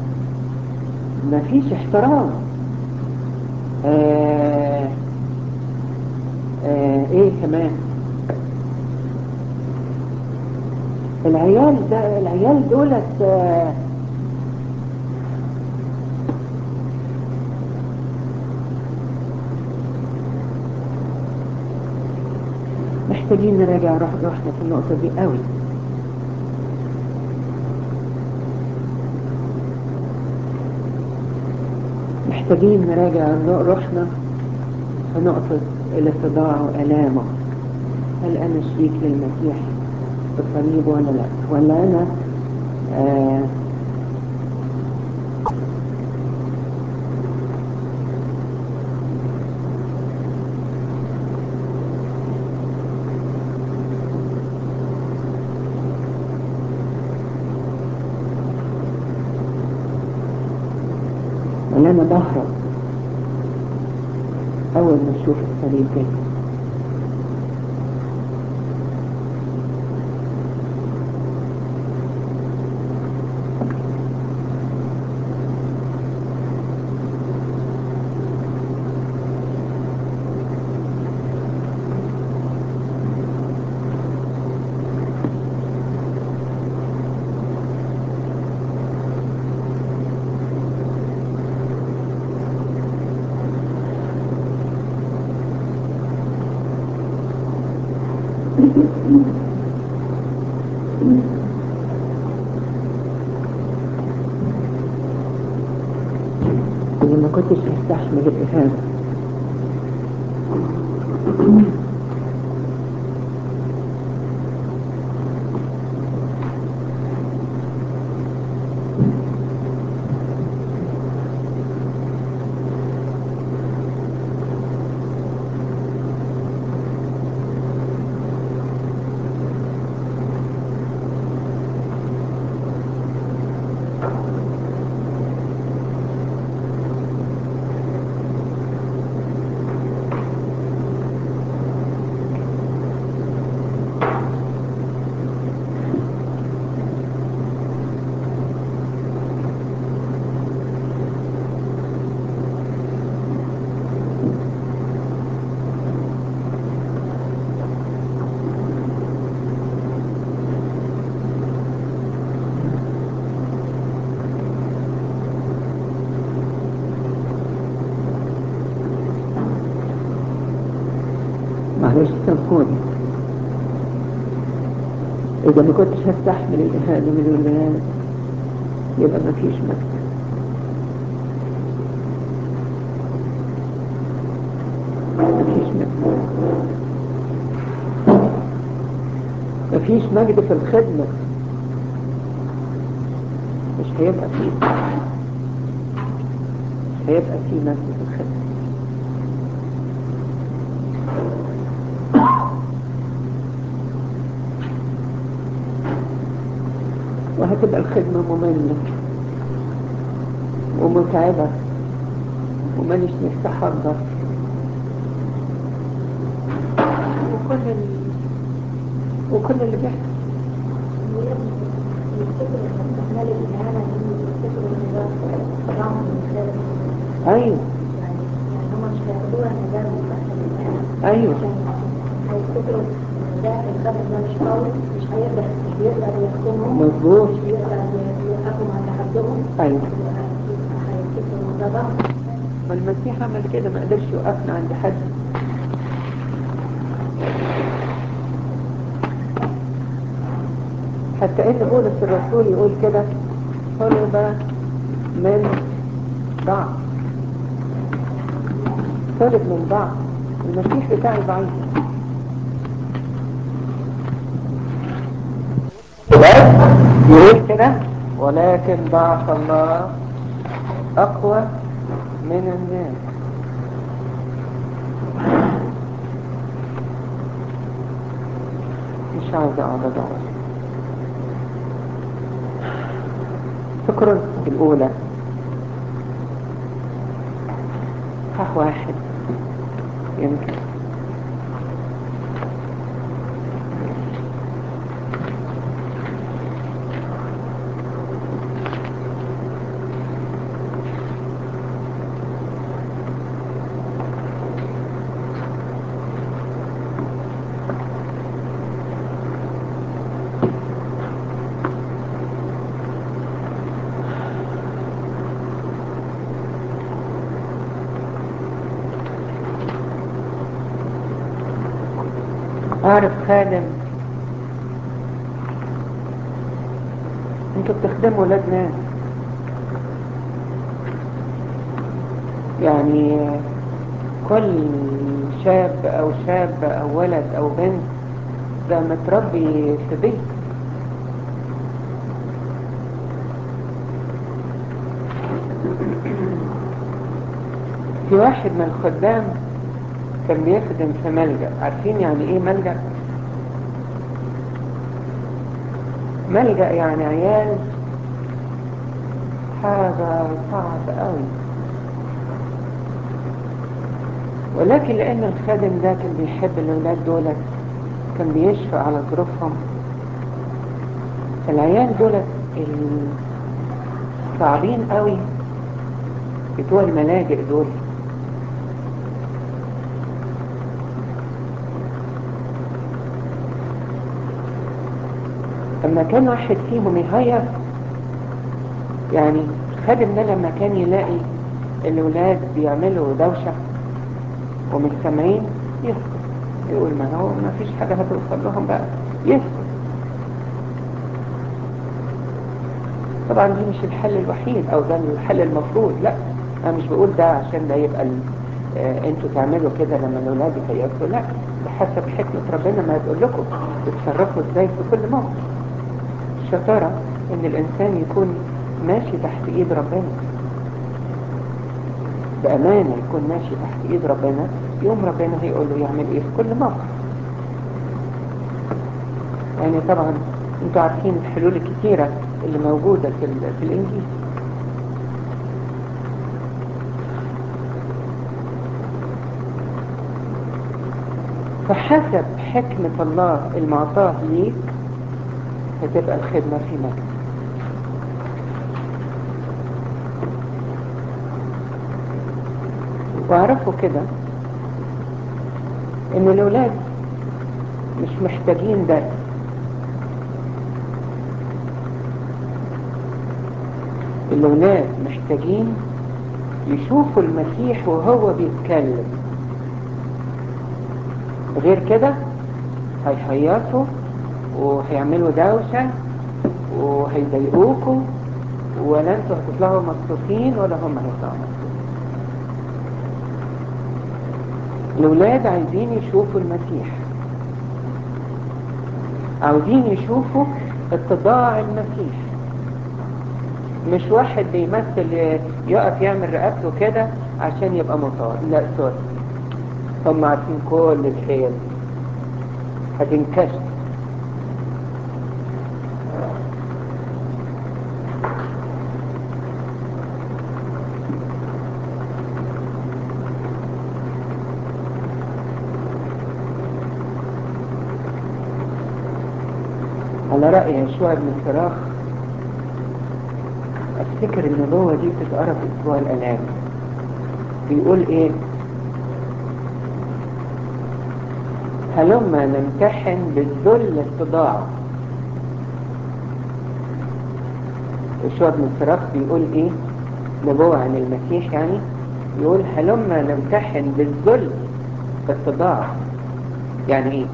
مفيش احترام آه آه ايه كمان العيال ده العيال دولت آه محتاجين نراجع روح روحنا في النقطة دي قوي محتاجين نراجع روحنا في نقطة الاتضاع وآلامه هل أنا شريك للمسيح في الصليب ولا لا ولا أنا آه ولا أنا بهرب أول ما أشوف الصليب جاي إذا ما كنتش هستحمل الإهانة معلش سامحوني إذا ما كنتش هستحمل الإهانة من الولاد يبقى ما فيش مكتب ما فيش مكتب ما فيش مجد في الخدمة مش هيبقى فيه مش هيبقى فيه مجد في الخدمة وهتبقى الخدمة مملة ومتعبة ومانيش نفسي أحضر وكل ال... وكل اللي بيحصل يفتكر ان استحمال الاهانه دي يفتكروا ان ده ضعف من خارج أيوه يعني يعني هم مش هياخدوها ان ده مستحمل الاهانه أيوه عشان هيفتكروا ان ده الراجل ده مش قوي مش هيقدر مش بيقدر يخدمهم مظبوط مش بيقدر يوقفهم عند حدهم أيوه هيفتكروا ان ده ضعف ما المسيح عمل كده ما قدرش يوقفنا عند حد حتى ان بولس الرسول يقول كده طلب من ضعف طلب من ضعف المسيح بتاعي ضعيف يقول كده ولكن ضعف الله أقوى من الناس مش عايز اقعد ادور في كورنثوس الاولى صح واحد يمكن أعرف خادم انتوا بتخدموا ولاد ناس يعني كل شاب او شاب او ولد او بنت ده متربي في بيت في واحد من الخدام كان بيخدم في ملجأ عارفين يعني ايه ملجأ ملجأ يعني عيال حاجة صعبة قوي ولكن لأن الخادم ده كان بيحب الأولاد دولت كان بيشفق على ظروفهم العيال دولت صعبين قوي بتوع الملاجئ دول لما كان واحد فيهم يهيص يعني الخادم ده لما كان يلاقي الولاد بيعملوا دوشة ومش سامعين يسكت يقول ما هو ما فيش حاجة هتوصل لهم بقى يسكت طبعا دي مش الحل الوحيد او ده الحل المفروض لا انا مش بقول ده عشان ده يبقى آه انتوا تعملوا كده لما الاولاد يهيصوا لا ده حسب حكمة ربنا ما تقول لكم تتصرفوا ازاي في كل موقف الشطارة ان الانسان يكون ماشي تحت ايد ربنا بأمانة يكون ماشي تحت ايد ربنا يوم ربنا هيقول له يعمل ايه في كل موقف يعني طبعا انتوا عارفين الحلول الكتيرة اللي موجودة في, في الانجيل فحسب حكمة الله المعطاه ليك هتبقى الخدمة في مجد واعرفوا كده ان الاولاد مش محتاجين درس الاولاد محتاجين يشوفوا المسيح وهو بيتكلم غير كده هيهيصوا وهيعملوا دوشة وهيضايقوكوا ولا انتوا هتطلعوا مبسوطين ولا هم هيطلعوا مبسوطين الأولاد عايزين يشوفوا المسيح عاوزين يشوفوا اتضاع المسيح مش واحد بيمثل يقف يعمل رقبته كده عشان يبقى مطاع لا سوري هم عارفين كل الحيل هتنكشف على رأي يشوع بن الصراخ افتكر النبوة دي بتتقرا في اسبوع الالام بيقول ايه هلما نمتحن بالذل اتضاع يشوع بن الصراخ بيقول ايه نبوة عن المسيح يعني يقول هلما نمتحن بالذل اتضاع يعني ايه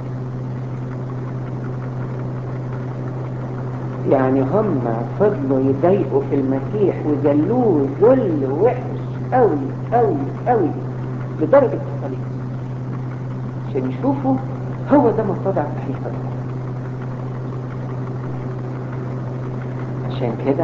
يعني هم فضلوا يضايقوا في المسيح وذلوه ذل وحش قوي قوي قوي لدرجة الصليب عشان يشوفوا هو ده متضع صحيح ولا لا عشان كده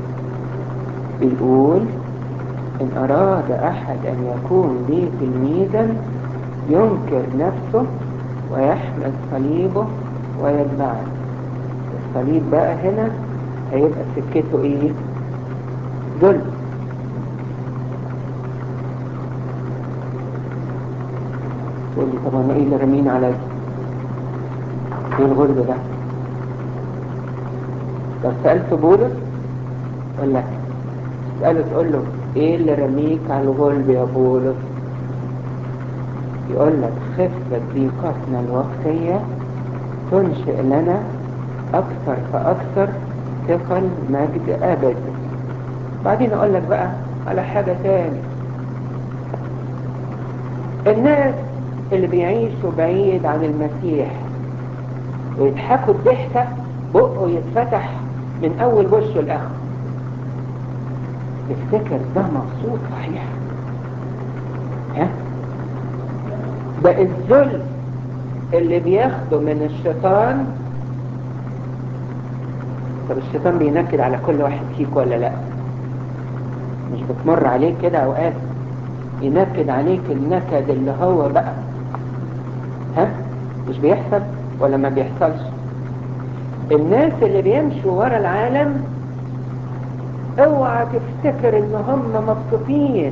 بيقول إن أراد أحد أن يكون لي تلميذا ينكر نفسه ويحمل صليبه ويتبعني الصليب بقى هنا هيبقى سكته ايه ذل تقول لي طب انا ايه اللي رمين عليا ايه الغلب ده لو سألت بولس يقول لك تسأله تقول له ايه اللي رميك على الغلب يا بولس يقول لك خفة ضيقتنا الوقتية تنشئ لنا أكثر فأكثر ثقل مجد أبد بعدين أقول لك بقى على حاجة تاني الناس اللي بيعيشوا بعيد عن المسيح ويضحكوا الضحكة بقه يتفتح من أول وشه لآخره تفتكر ده مبسوط صحيح ها ده الذل اللي بياخده من الشيطان طب الشيطان بينكد على كل واحد فيك ولا لا مش بتمر عليك كده اوقات ينكد عليك النكد اللي هو بقى ها مش بيحصل ولا ما بيحصلش الناس اللي بيمشوا ورا العالم اوعى تفتكر ان هم مبسوطين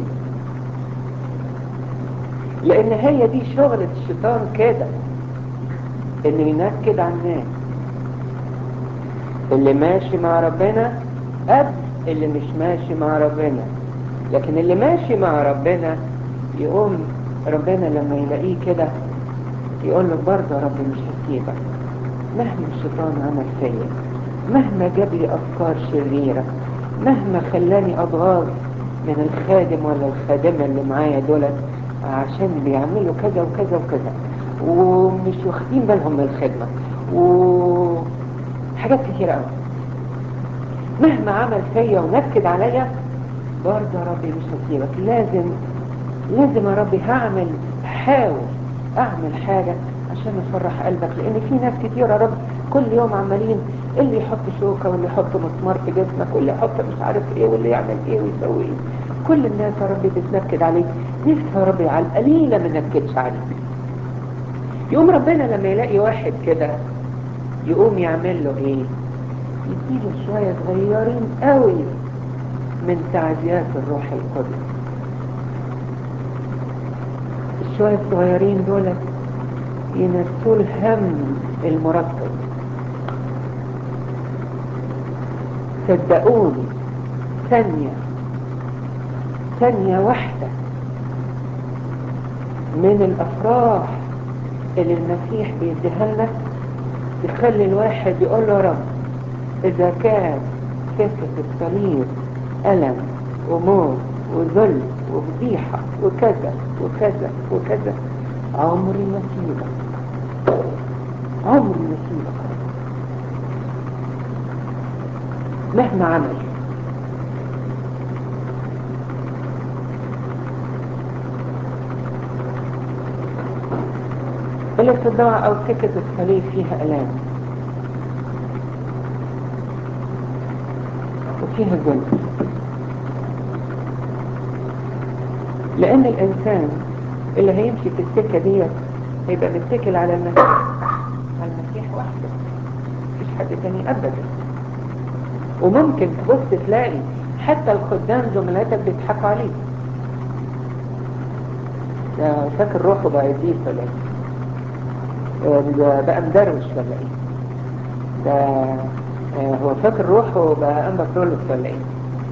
لان هي دي شغلة الشيطان كده انه ينكد على الناس اللي ماشي مع ربنا قد اللي مش ماشي مع ربنا لكن اللي ماشي مع ربنا يقوم ربنا لما يلاقيه كده يقول له برضه يا رب مش هسيبك مهما الشيطان عمل فيا مهما جاب لي افكار شريره مهما خلاني اتغاظ من الخادم ولا الخادمه اللي معايا دولت عشان بيعملوا كذا وكذا وكذا ومش واخدين بالهم من الخدمه وحاجات كتير قوي مهما عمل فيا ونكد عليا برضه يا ربي مش هسيبك لازم لازم يا ربي هعمل حاول اعمل حاجة عشان افرح قلبك لان في ناس كتير يا رب كل يوم عمالين اللي يحط شوكة واللي يحط مسمار في جسمك واللي يحط مش عارف ايه واللي يعمل ايه ويسوي ايه كل الناس يا ربي بتنكد عليك نفسي يا ربي على القليلة ما نكدش عليك يقوم ربنا لما يلاقي واحد كده يقوم يعمل له ايه يديله شوية صغيرين قوي من تعزيات الروح القدس الشوية الصغيرين دول ينسوا الهم المركب صدقوني ثانية ثانية واحدة من الأفراح اللي المسيح بيديها لنا تخلي الواحد يقول له يا رب إذا كان سكة الصليب ألم وموت وذل وفضيحة وكذا وكذا وكذا عمري ما سيبك عمري ما سيبك مهما عمل الاتضاع او سكة الصليب فيها الام وفيها ذل لان الانسان اللي هيمشي في السكة دي هيبقى متكل على المسيح على المسيح وحده مفيش حد تاني ابدا وممكن تبص تلاقي حتى الخدام زملاتك بيضحكوا عليك ده فاكر روحه بقى يزيد ولا ايه ده بقى مدروش ولا ايه ده هو فاكر روحه بقى انبا كرولوس ولا ايه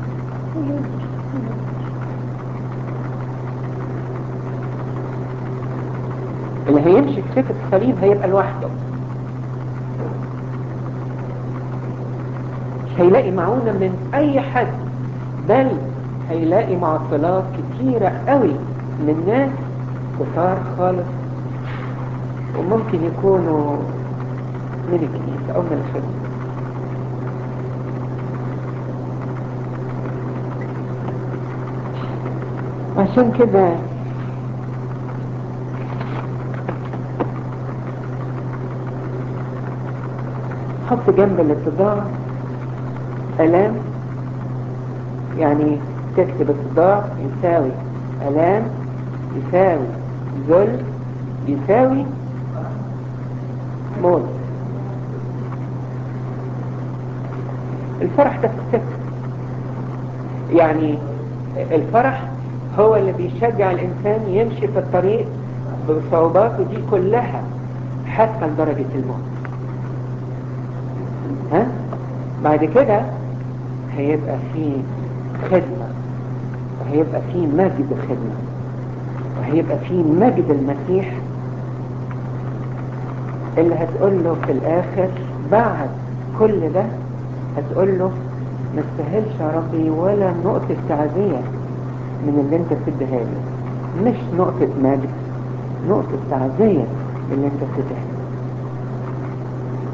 اللي هيمشي في سكة الصليب هيبقى لوحده مش هيلاقي معونة من اي حد بل هيلاقي معطلات كتيرة قوي من ناس كتار خالص وممكن يكونوا من الكنيسة او من الخدمة عشان كده حط جنب الاتضاع ألام يعني تكتب اتضاع يساوي ألام يساوي ذل يساوي موت الفرح ده في السكة يعني الفرح هو اللي بيشجع الإنسان يمشي في الطريق بصعوباته دي كلها حتى لدرجة الموت ها بعد كده هيبقى في خدمة وهيبقى في مجد خدمة وهيبقى في مجد المسيح اللي هتقول له في الآخر بعد كل ده هتقول له ما استاهلش يا ربي ولا نقطة تعزية من اللي انت بتديها لي مش نقطة مجد نقطة تعزية من اللي انت بتديها لي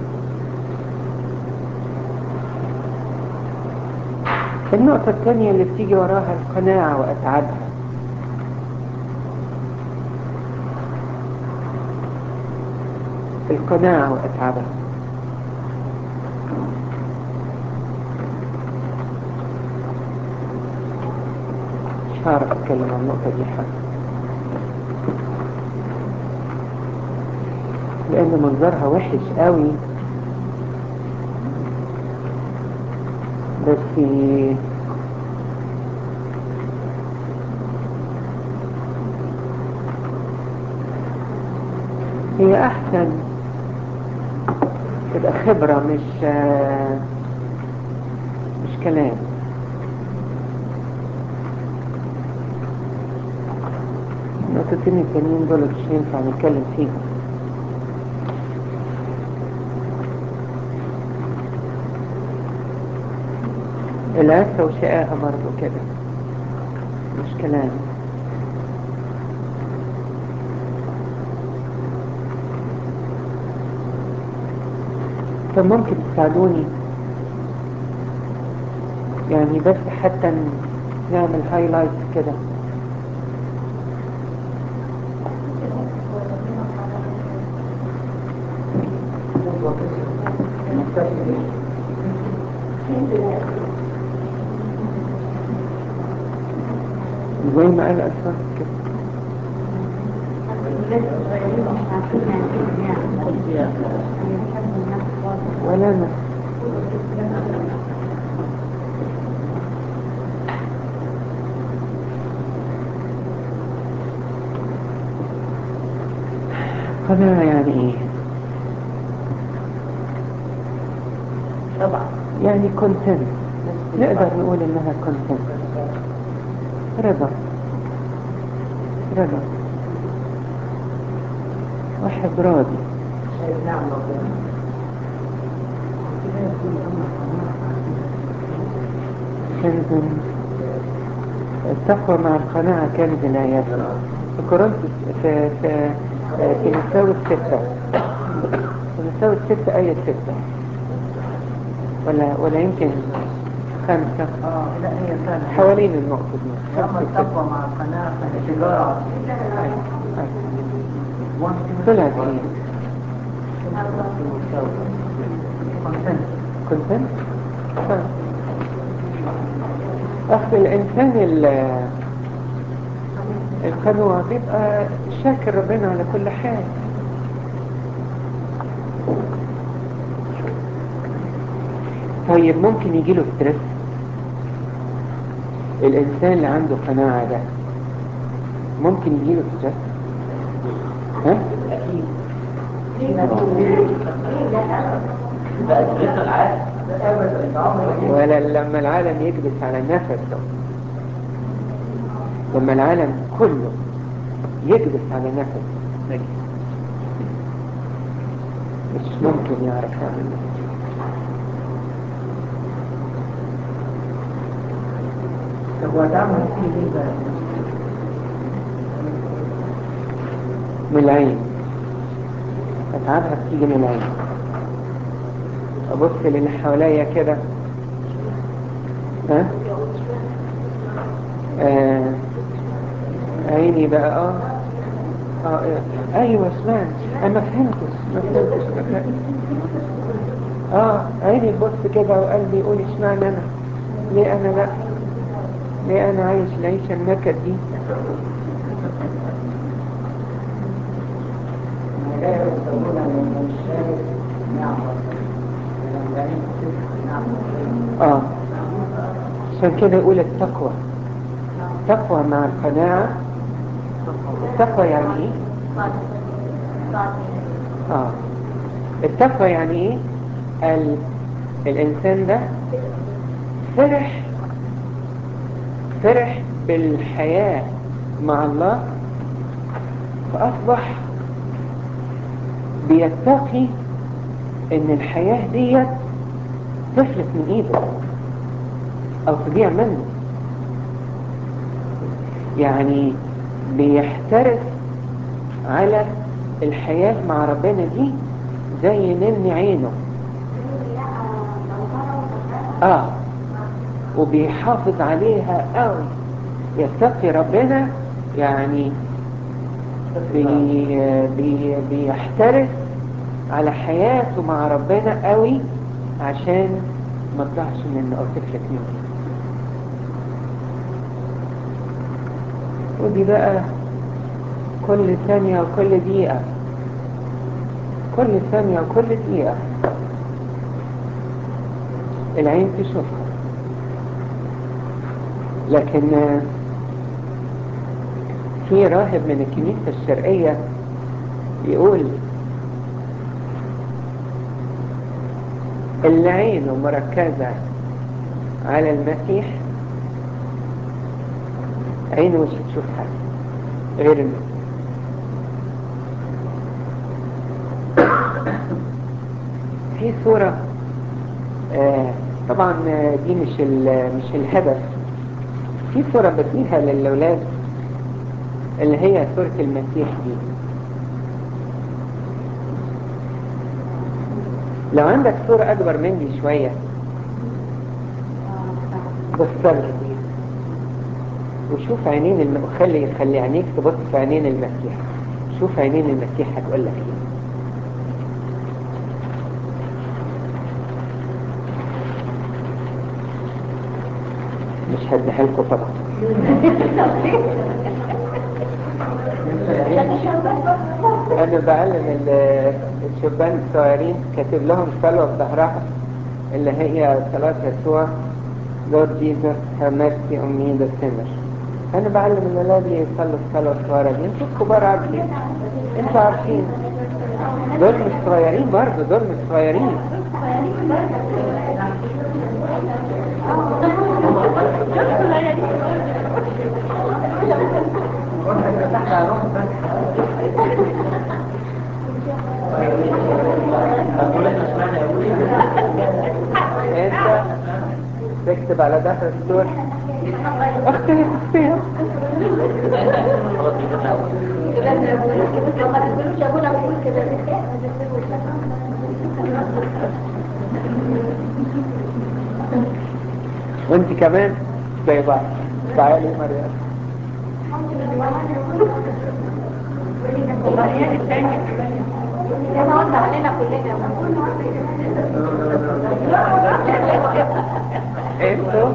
النقطة الثانية اللي بتيجي وراها القناعة وأتعابها القناعة وأتعابها مش هعرف أتكلم عن النقطة دي حاجة لأن منظرها وحش قوي بس هي أحسن تبقى خبرة مش مش كلام النقطتين التانيين دول مش هينفع نتكلم فيهم العفة وشقاها برضو كده مش كلام فممكن تساعدوني يعني بس حتى نعمل هايلايت كده زي ما قال أسفل كده ولا أنا قناعة يعني ايه طبعا يعني كونتنت نقدر نقول انها كونتنت رضا رضا واحد راضي شايف نعم ربنا كنز التقوى مع القناعة كنز لا يفنى في كورنثوس في في في تيموثاوس ستة تيموثاوس ستة آية ستة ولا ولا يمكن خمسة اه لا هي فعلا حوالين النقطة دي اما خمسة ستة التقوى مع القناعة فهي تجارة أيوة، أيوة. طلعت ايه؟ كونتنت كنت أخذ الإنسان ال- القنوع بيبقى شاكر ربنا على كل حال طيب ممكن يجيله ستريس الإنسان اللي عنده قناعة ده ممكن يجيله ستريس ها؟ اكيد بقى تغير العالم ابدا ده عمره ما ولا لما العالم يكبس على نفسه لما العالم كله يكبس على نفسه مش ممكن يعرف يعمل ده. طب وهتعمل فيه ايه بقى؟ من العين أتعبها بتيجي من العين أبص للي حواليا كده ها آه. عيني بقى اه اه إيه. ايوه سمعت انا ما فهمتش ما فهمتش ما فهمتش اه عيني تبص كده وقلبي يقول اشمعنى انا ليه انا لا ليه انا عايش العيشه النكد دي انا جاي بس اقول انا مش شايف نعم ربنا لما بعين تشوف نعم ربنا اه عشان كده يقول التقوى التقوى مع القناعة التقوى يعني ايه؟ اه التقوى يعني ايه؟ ال... الانسان ده فرح فرح بالحياة مع الله فأصبح بيتقي ان الحياة ديت تفلت من ايده او تضيع منه يعني بيحترس على الحياة مع ربنا دي زي نمن عينه اه وبيحافظ عليها قوي يتقي ربنا يعني بي بي بيحترس على حياته مع ربنا قوي عشان ما تضيعش منه او تفلت منه ودي بقى كل ثانية وكل دقيقة كل ثانية وكل دقيقة العين تشوفها لكن في راهب من الكنيسة الشرقية يقول اللي عينه مركزة على المسيح عينه مش هتشوف حاجة غير المسيح في صورة آه طبعا دي مش مش الهدف في صورة بديها للأولاد اللي هي صورة المسيح دي لو عندك صورة أكبر مني شوية بصلها وشوف عينين الم... خلي خلي عينيك تبص في عينين المسيح شوف عينين المسيح هتقول لك ايه مش هديها لكم طبعا انا بعلم الشبان الصغيرين كاتب لهم صلوه في ظهرها اللي هي صلاه يسوع Lord Jesus have mercy on me the sinner انا بعلم الاولاد يصلوا الصلاه الصغيره دي انتوا الكبار عارفين انتوا عارفين دول مش صغيرين برضه دول مش صغيرين انت تكتب على ظهر السور اختي اختي وانت كمان زي بعض تعالي مريم انتوا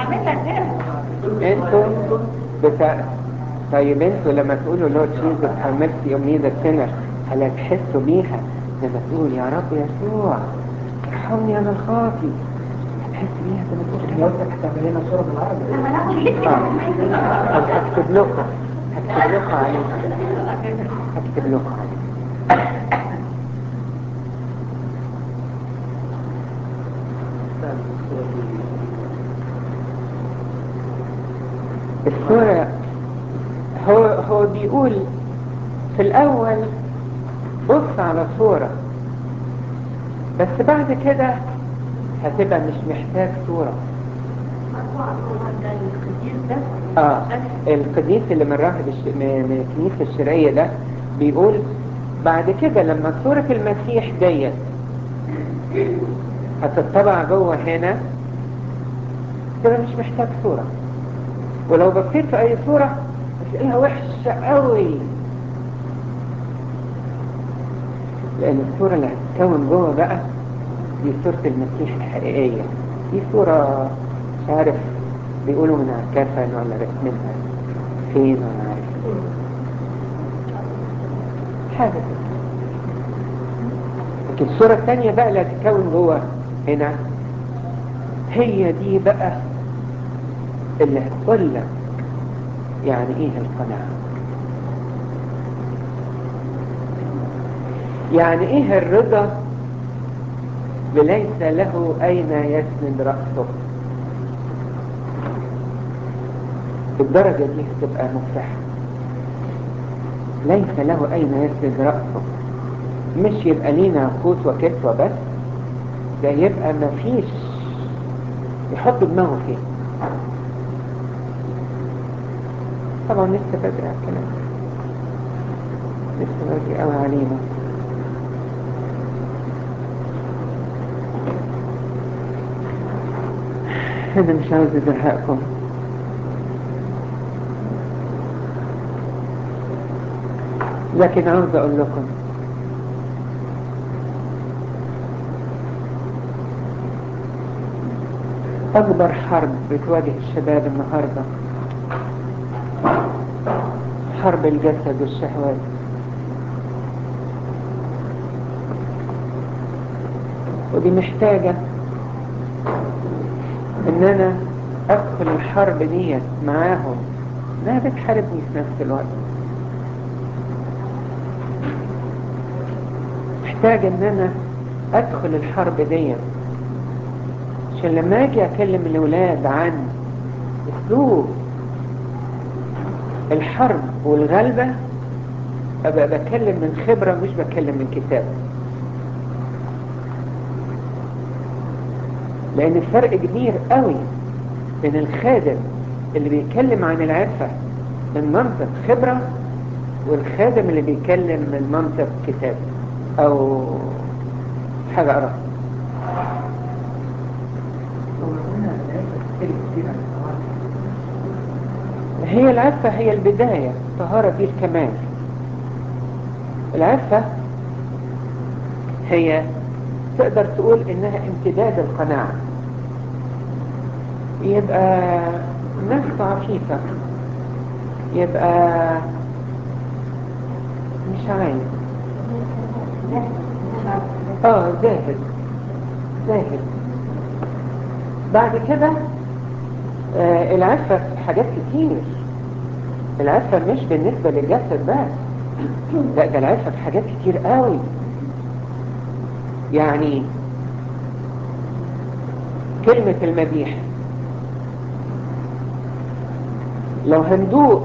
انتوا بتاع طيب انتوا لما تقولوا لورد جيزس حملتي امي ذا سنر هل هتحسوا بيها لما تقول يا رب يسوع ارحمني انا الخاطي هتحس بيها لما تقول يا رب هتعمل لنا صورة بالعربي اه طب هكتب لكم هكتب لكم عليه هكتب لكم عليه الصورة هو هو بيقول في الأول بص على صورة بس بعد كده هتبقى مش محتاج صورة اه القديس اللي من راهب الش... من من الكنيسة الشرقية ده بيقول بعد كده لما صورة المسيح ديت هتطبع جوه هنا تبقى مش محتاج صورة ولو بصيت في اي صورة هتلاقيها وحشة قوي لان الصورة اللي هتتكون جوه بقى دي صورة المسيح الحقيقية دي صورة مش عارف بيقولوا من على الكفن ولا رسمينها فين ولا عارف حاجة كده لكن الصورة الثانية بقى اللي هتتكون جوه هنا هي دي بقى اللي هتقول لك يعني ايه القناعة يعني ايه الرضا ليس له اين يسند رأسه الدرجة دي هتبقى مفرحة ليس له اين يسند رأسه مش يبقى لينا قوت وكتوة بس ده يبقى مفيش يحط دماغه فيه طبعا لسه بدري على الكلام لسه بدري قوي علينا أنا مش عاوز أزهقكم لكن عاوز أقول لكم أكبر حرب بتواجه الشباب النهاردة حرب الجسد والشهوات ودي محتاجة ان انا ادخل الحرب دي معاهم انها بتحاربني في نفس الوقت محتاج ان انا ادخل الحرب دي عشان لما اجي اكلم الاولاد عن اسلوب الحرب والغلبة ابقى بتكلم من خبرة مش بتكلم من كتاب لان الفرق كبير قوي بين الخادم اللي بيتكلم عن العفة من منطق خبرة والخادم اللي بيتكلم من منطق كتاب او حاجة اقراها هي العفة هي البداية الطهارة دي الكمال العفة هي تقدر تقول انها امتداد القناعة يبقى نفس عفيفة يبقى مش عايز اه زاهد زاهد بعد كده آه العفة في حاجات كتير العفة مش بالنسبة للجسد بس لا ده العفة في حاجات كتير قوي يعني كلمة المديح لو هندوق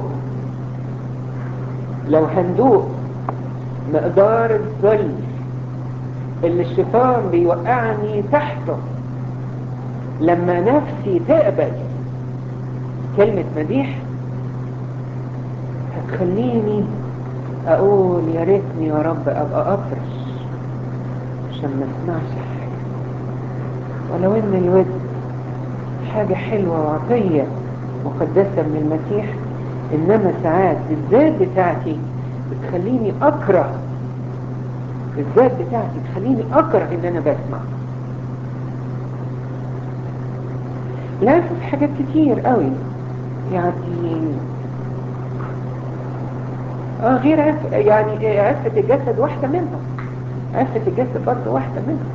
لو هندوق مقدار الذل اللي الشيطان بيوقعني تحته لما نفسي تقبل كلمة مديح هتخليني اقول يا ريتني يا رب ابقى اطرش عشان ما اسمعش حاجة ولو ان الود حاجة حلوة وعطية مقدسة من المسيح انما ساعات الذات بتاعتي بتخليني اكره الذات بتاعتي بتخليني اكره ان انا بسمع لا في حاجات كتير قوي يعني اه غير عف... يعني عفة الجسد واحدة منهم عفة الجسد برضه واحدة منهم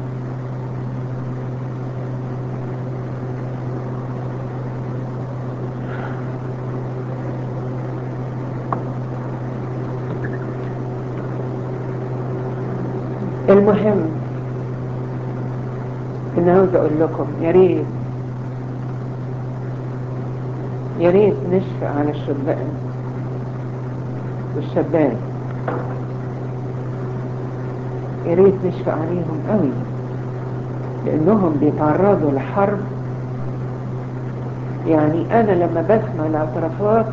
المهم ان عاوز اقول لكم يا ريت يا ريت نشفق على الشبان والشبان يا ريت نشفق عليهم قوي لانهم بيتعرضوا لحرب يعني انا لما بسمع الاعترافات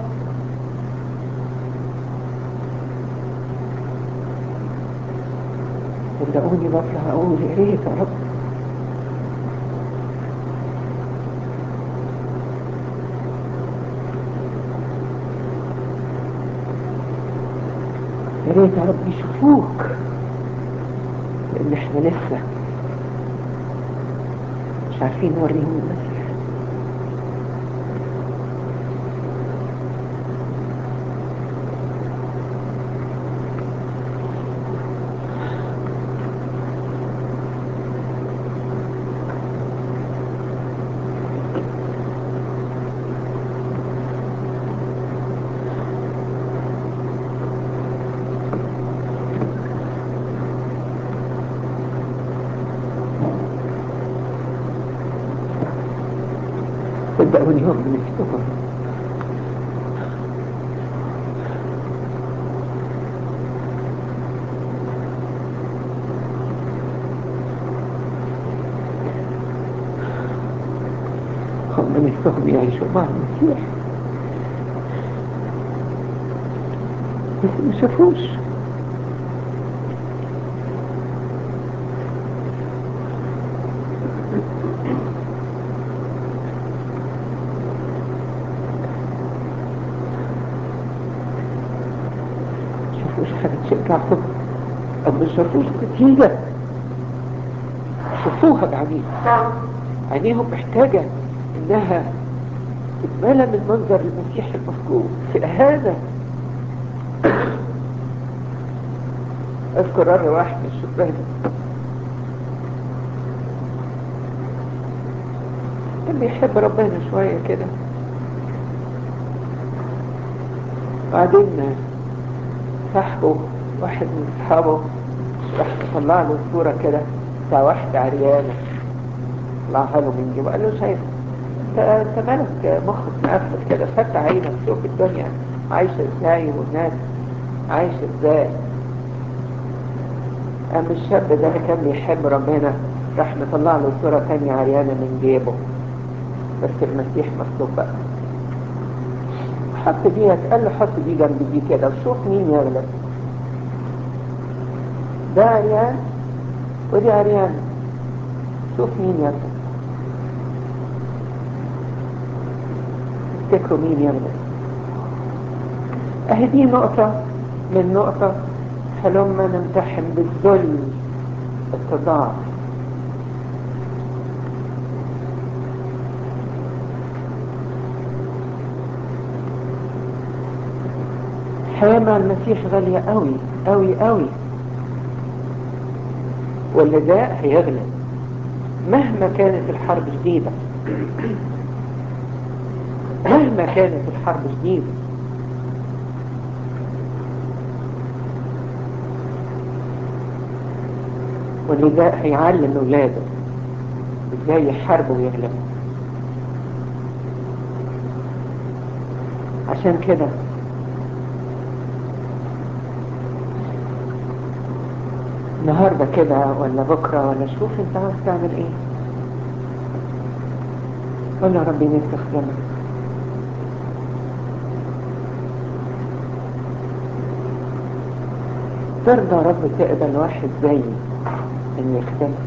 صدقوني بطلع اقول يا ريت يا رب يا ريت يا رب يشوفوك لان احنا لسه مش عارفين نوريهم المسيح صدقوني هم نفسهم هم نفسهم يعيشوا مع المسيح بس ما شافوش شافوش حاجة تشجعهم أو ما شافوش نتيجة شافوها بعدين عينيهم محتاجة إنها تتملى من منظر المسيح المفقود في أهانة أذكر مرة واحد من الشبان كان بيحب ربنا شوية كده بعدين صاحبه واحد من أصحابه راح طلع له صورة كده بتاع واحدة عريانة طلعها له من جيبه قال له شايف انت انت مالك مخك مقفل كده فتح عينك شوف الدنيا عايشة ازاي والناس عايشة ازاي قام الشاب ده اللي كان بيحب ربنا راح مطلع له صورة تانية عريانة من جيبه بس المسيح مكتوب بقى حط دي قال له حط دي جنب دي كده وشوف مين يغلب ده عريان ودي عريان شوف مين يغلب تفتكروا مين يغلب اهي دي نقطة من نقطة هلما نمتحن بالذل التضاعف الحياة مع المسيح غالية قوي قوي قوي واللي ده هيغلب مهما كانت الحرب شديدة مهما كانت الحرب شديدة ولذا هيعلم اولاده ازاي يحاربوا ويغلبوا عشان كده النهارده كده ولا بكره ولا شوف انت عاوز تعمل ايه قول يا ربي نفسي اخدمك ترضى يا رب تقبل واحد زيي انه يخدمك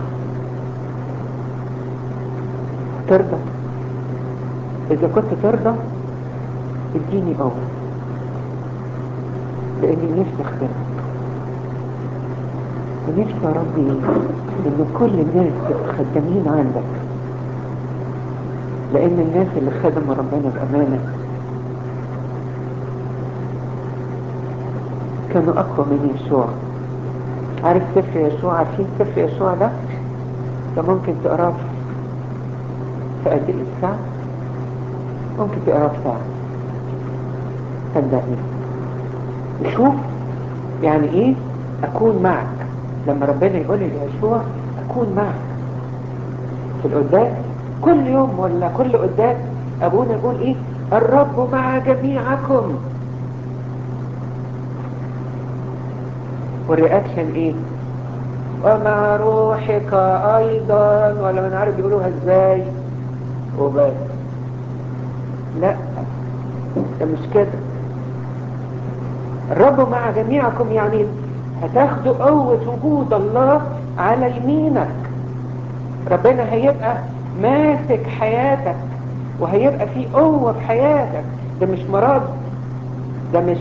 ترضى اذا كنت ترضى اديني قوة لاني نفسي اخدمك ونفسي يا ربي ان كل الناس تبقى خدامين عندك لان الناس اللي خدموا ربنا بامانه كانوا اقوى من يشوع عارف سفر يشوع عارفين سفر يشوع ده ده ممكن تقراه في قد ايه ساعة ممكن تقراه في ساعة صدقني شوف يعني ايه اكون معك لما ربنا يقول لي يشوع اكون معك في القداس كل يوم ولا كل قداس ابونا يقول ايه الرب مع جميعكم والرياكشن ايه ومع روحك ايضا ولا من عارف بيقولوها ازاي وبس لا ده مش كده الرب مع جميعكم يعني هتاخدوا قوة وجود الله على يمينك ربنا هيبقى ماسك حياتك وهيبقى في قوة في حياتك ده مش مرض ده مش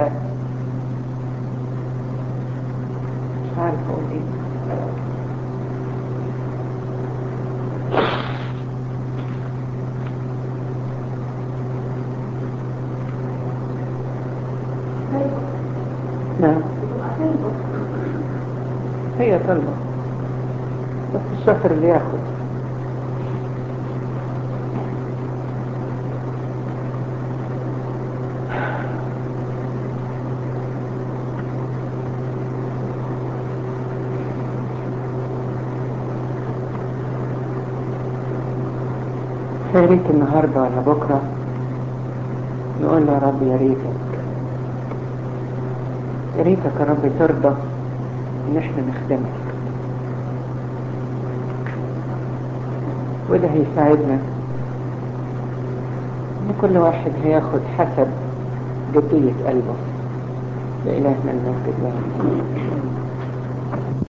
مش عارف اقول ايه نعم هي طلبة بس الشاطر اللي ياخد يا ريت النهاردة ولا بكرة نقول له يا رب يا ريتك يا ريتك يا رب ترضى ان احنا نخدمك وده هيساعدنا ان كل واحد هياخد حسب جدية قلبه لإلهنا المجد له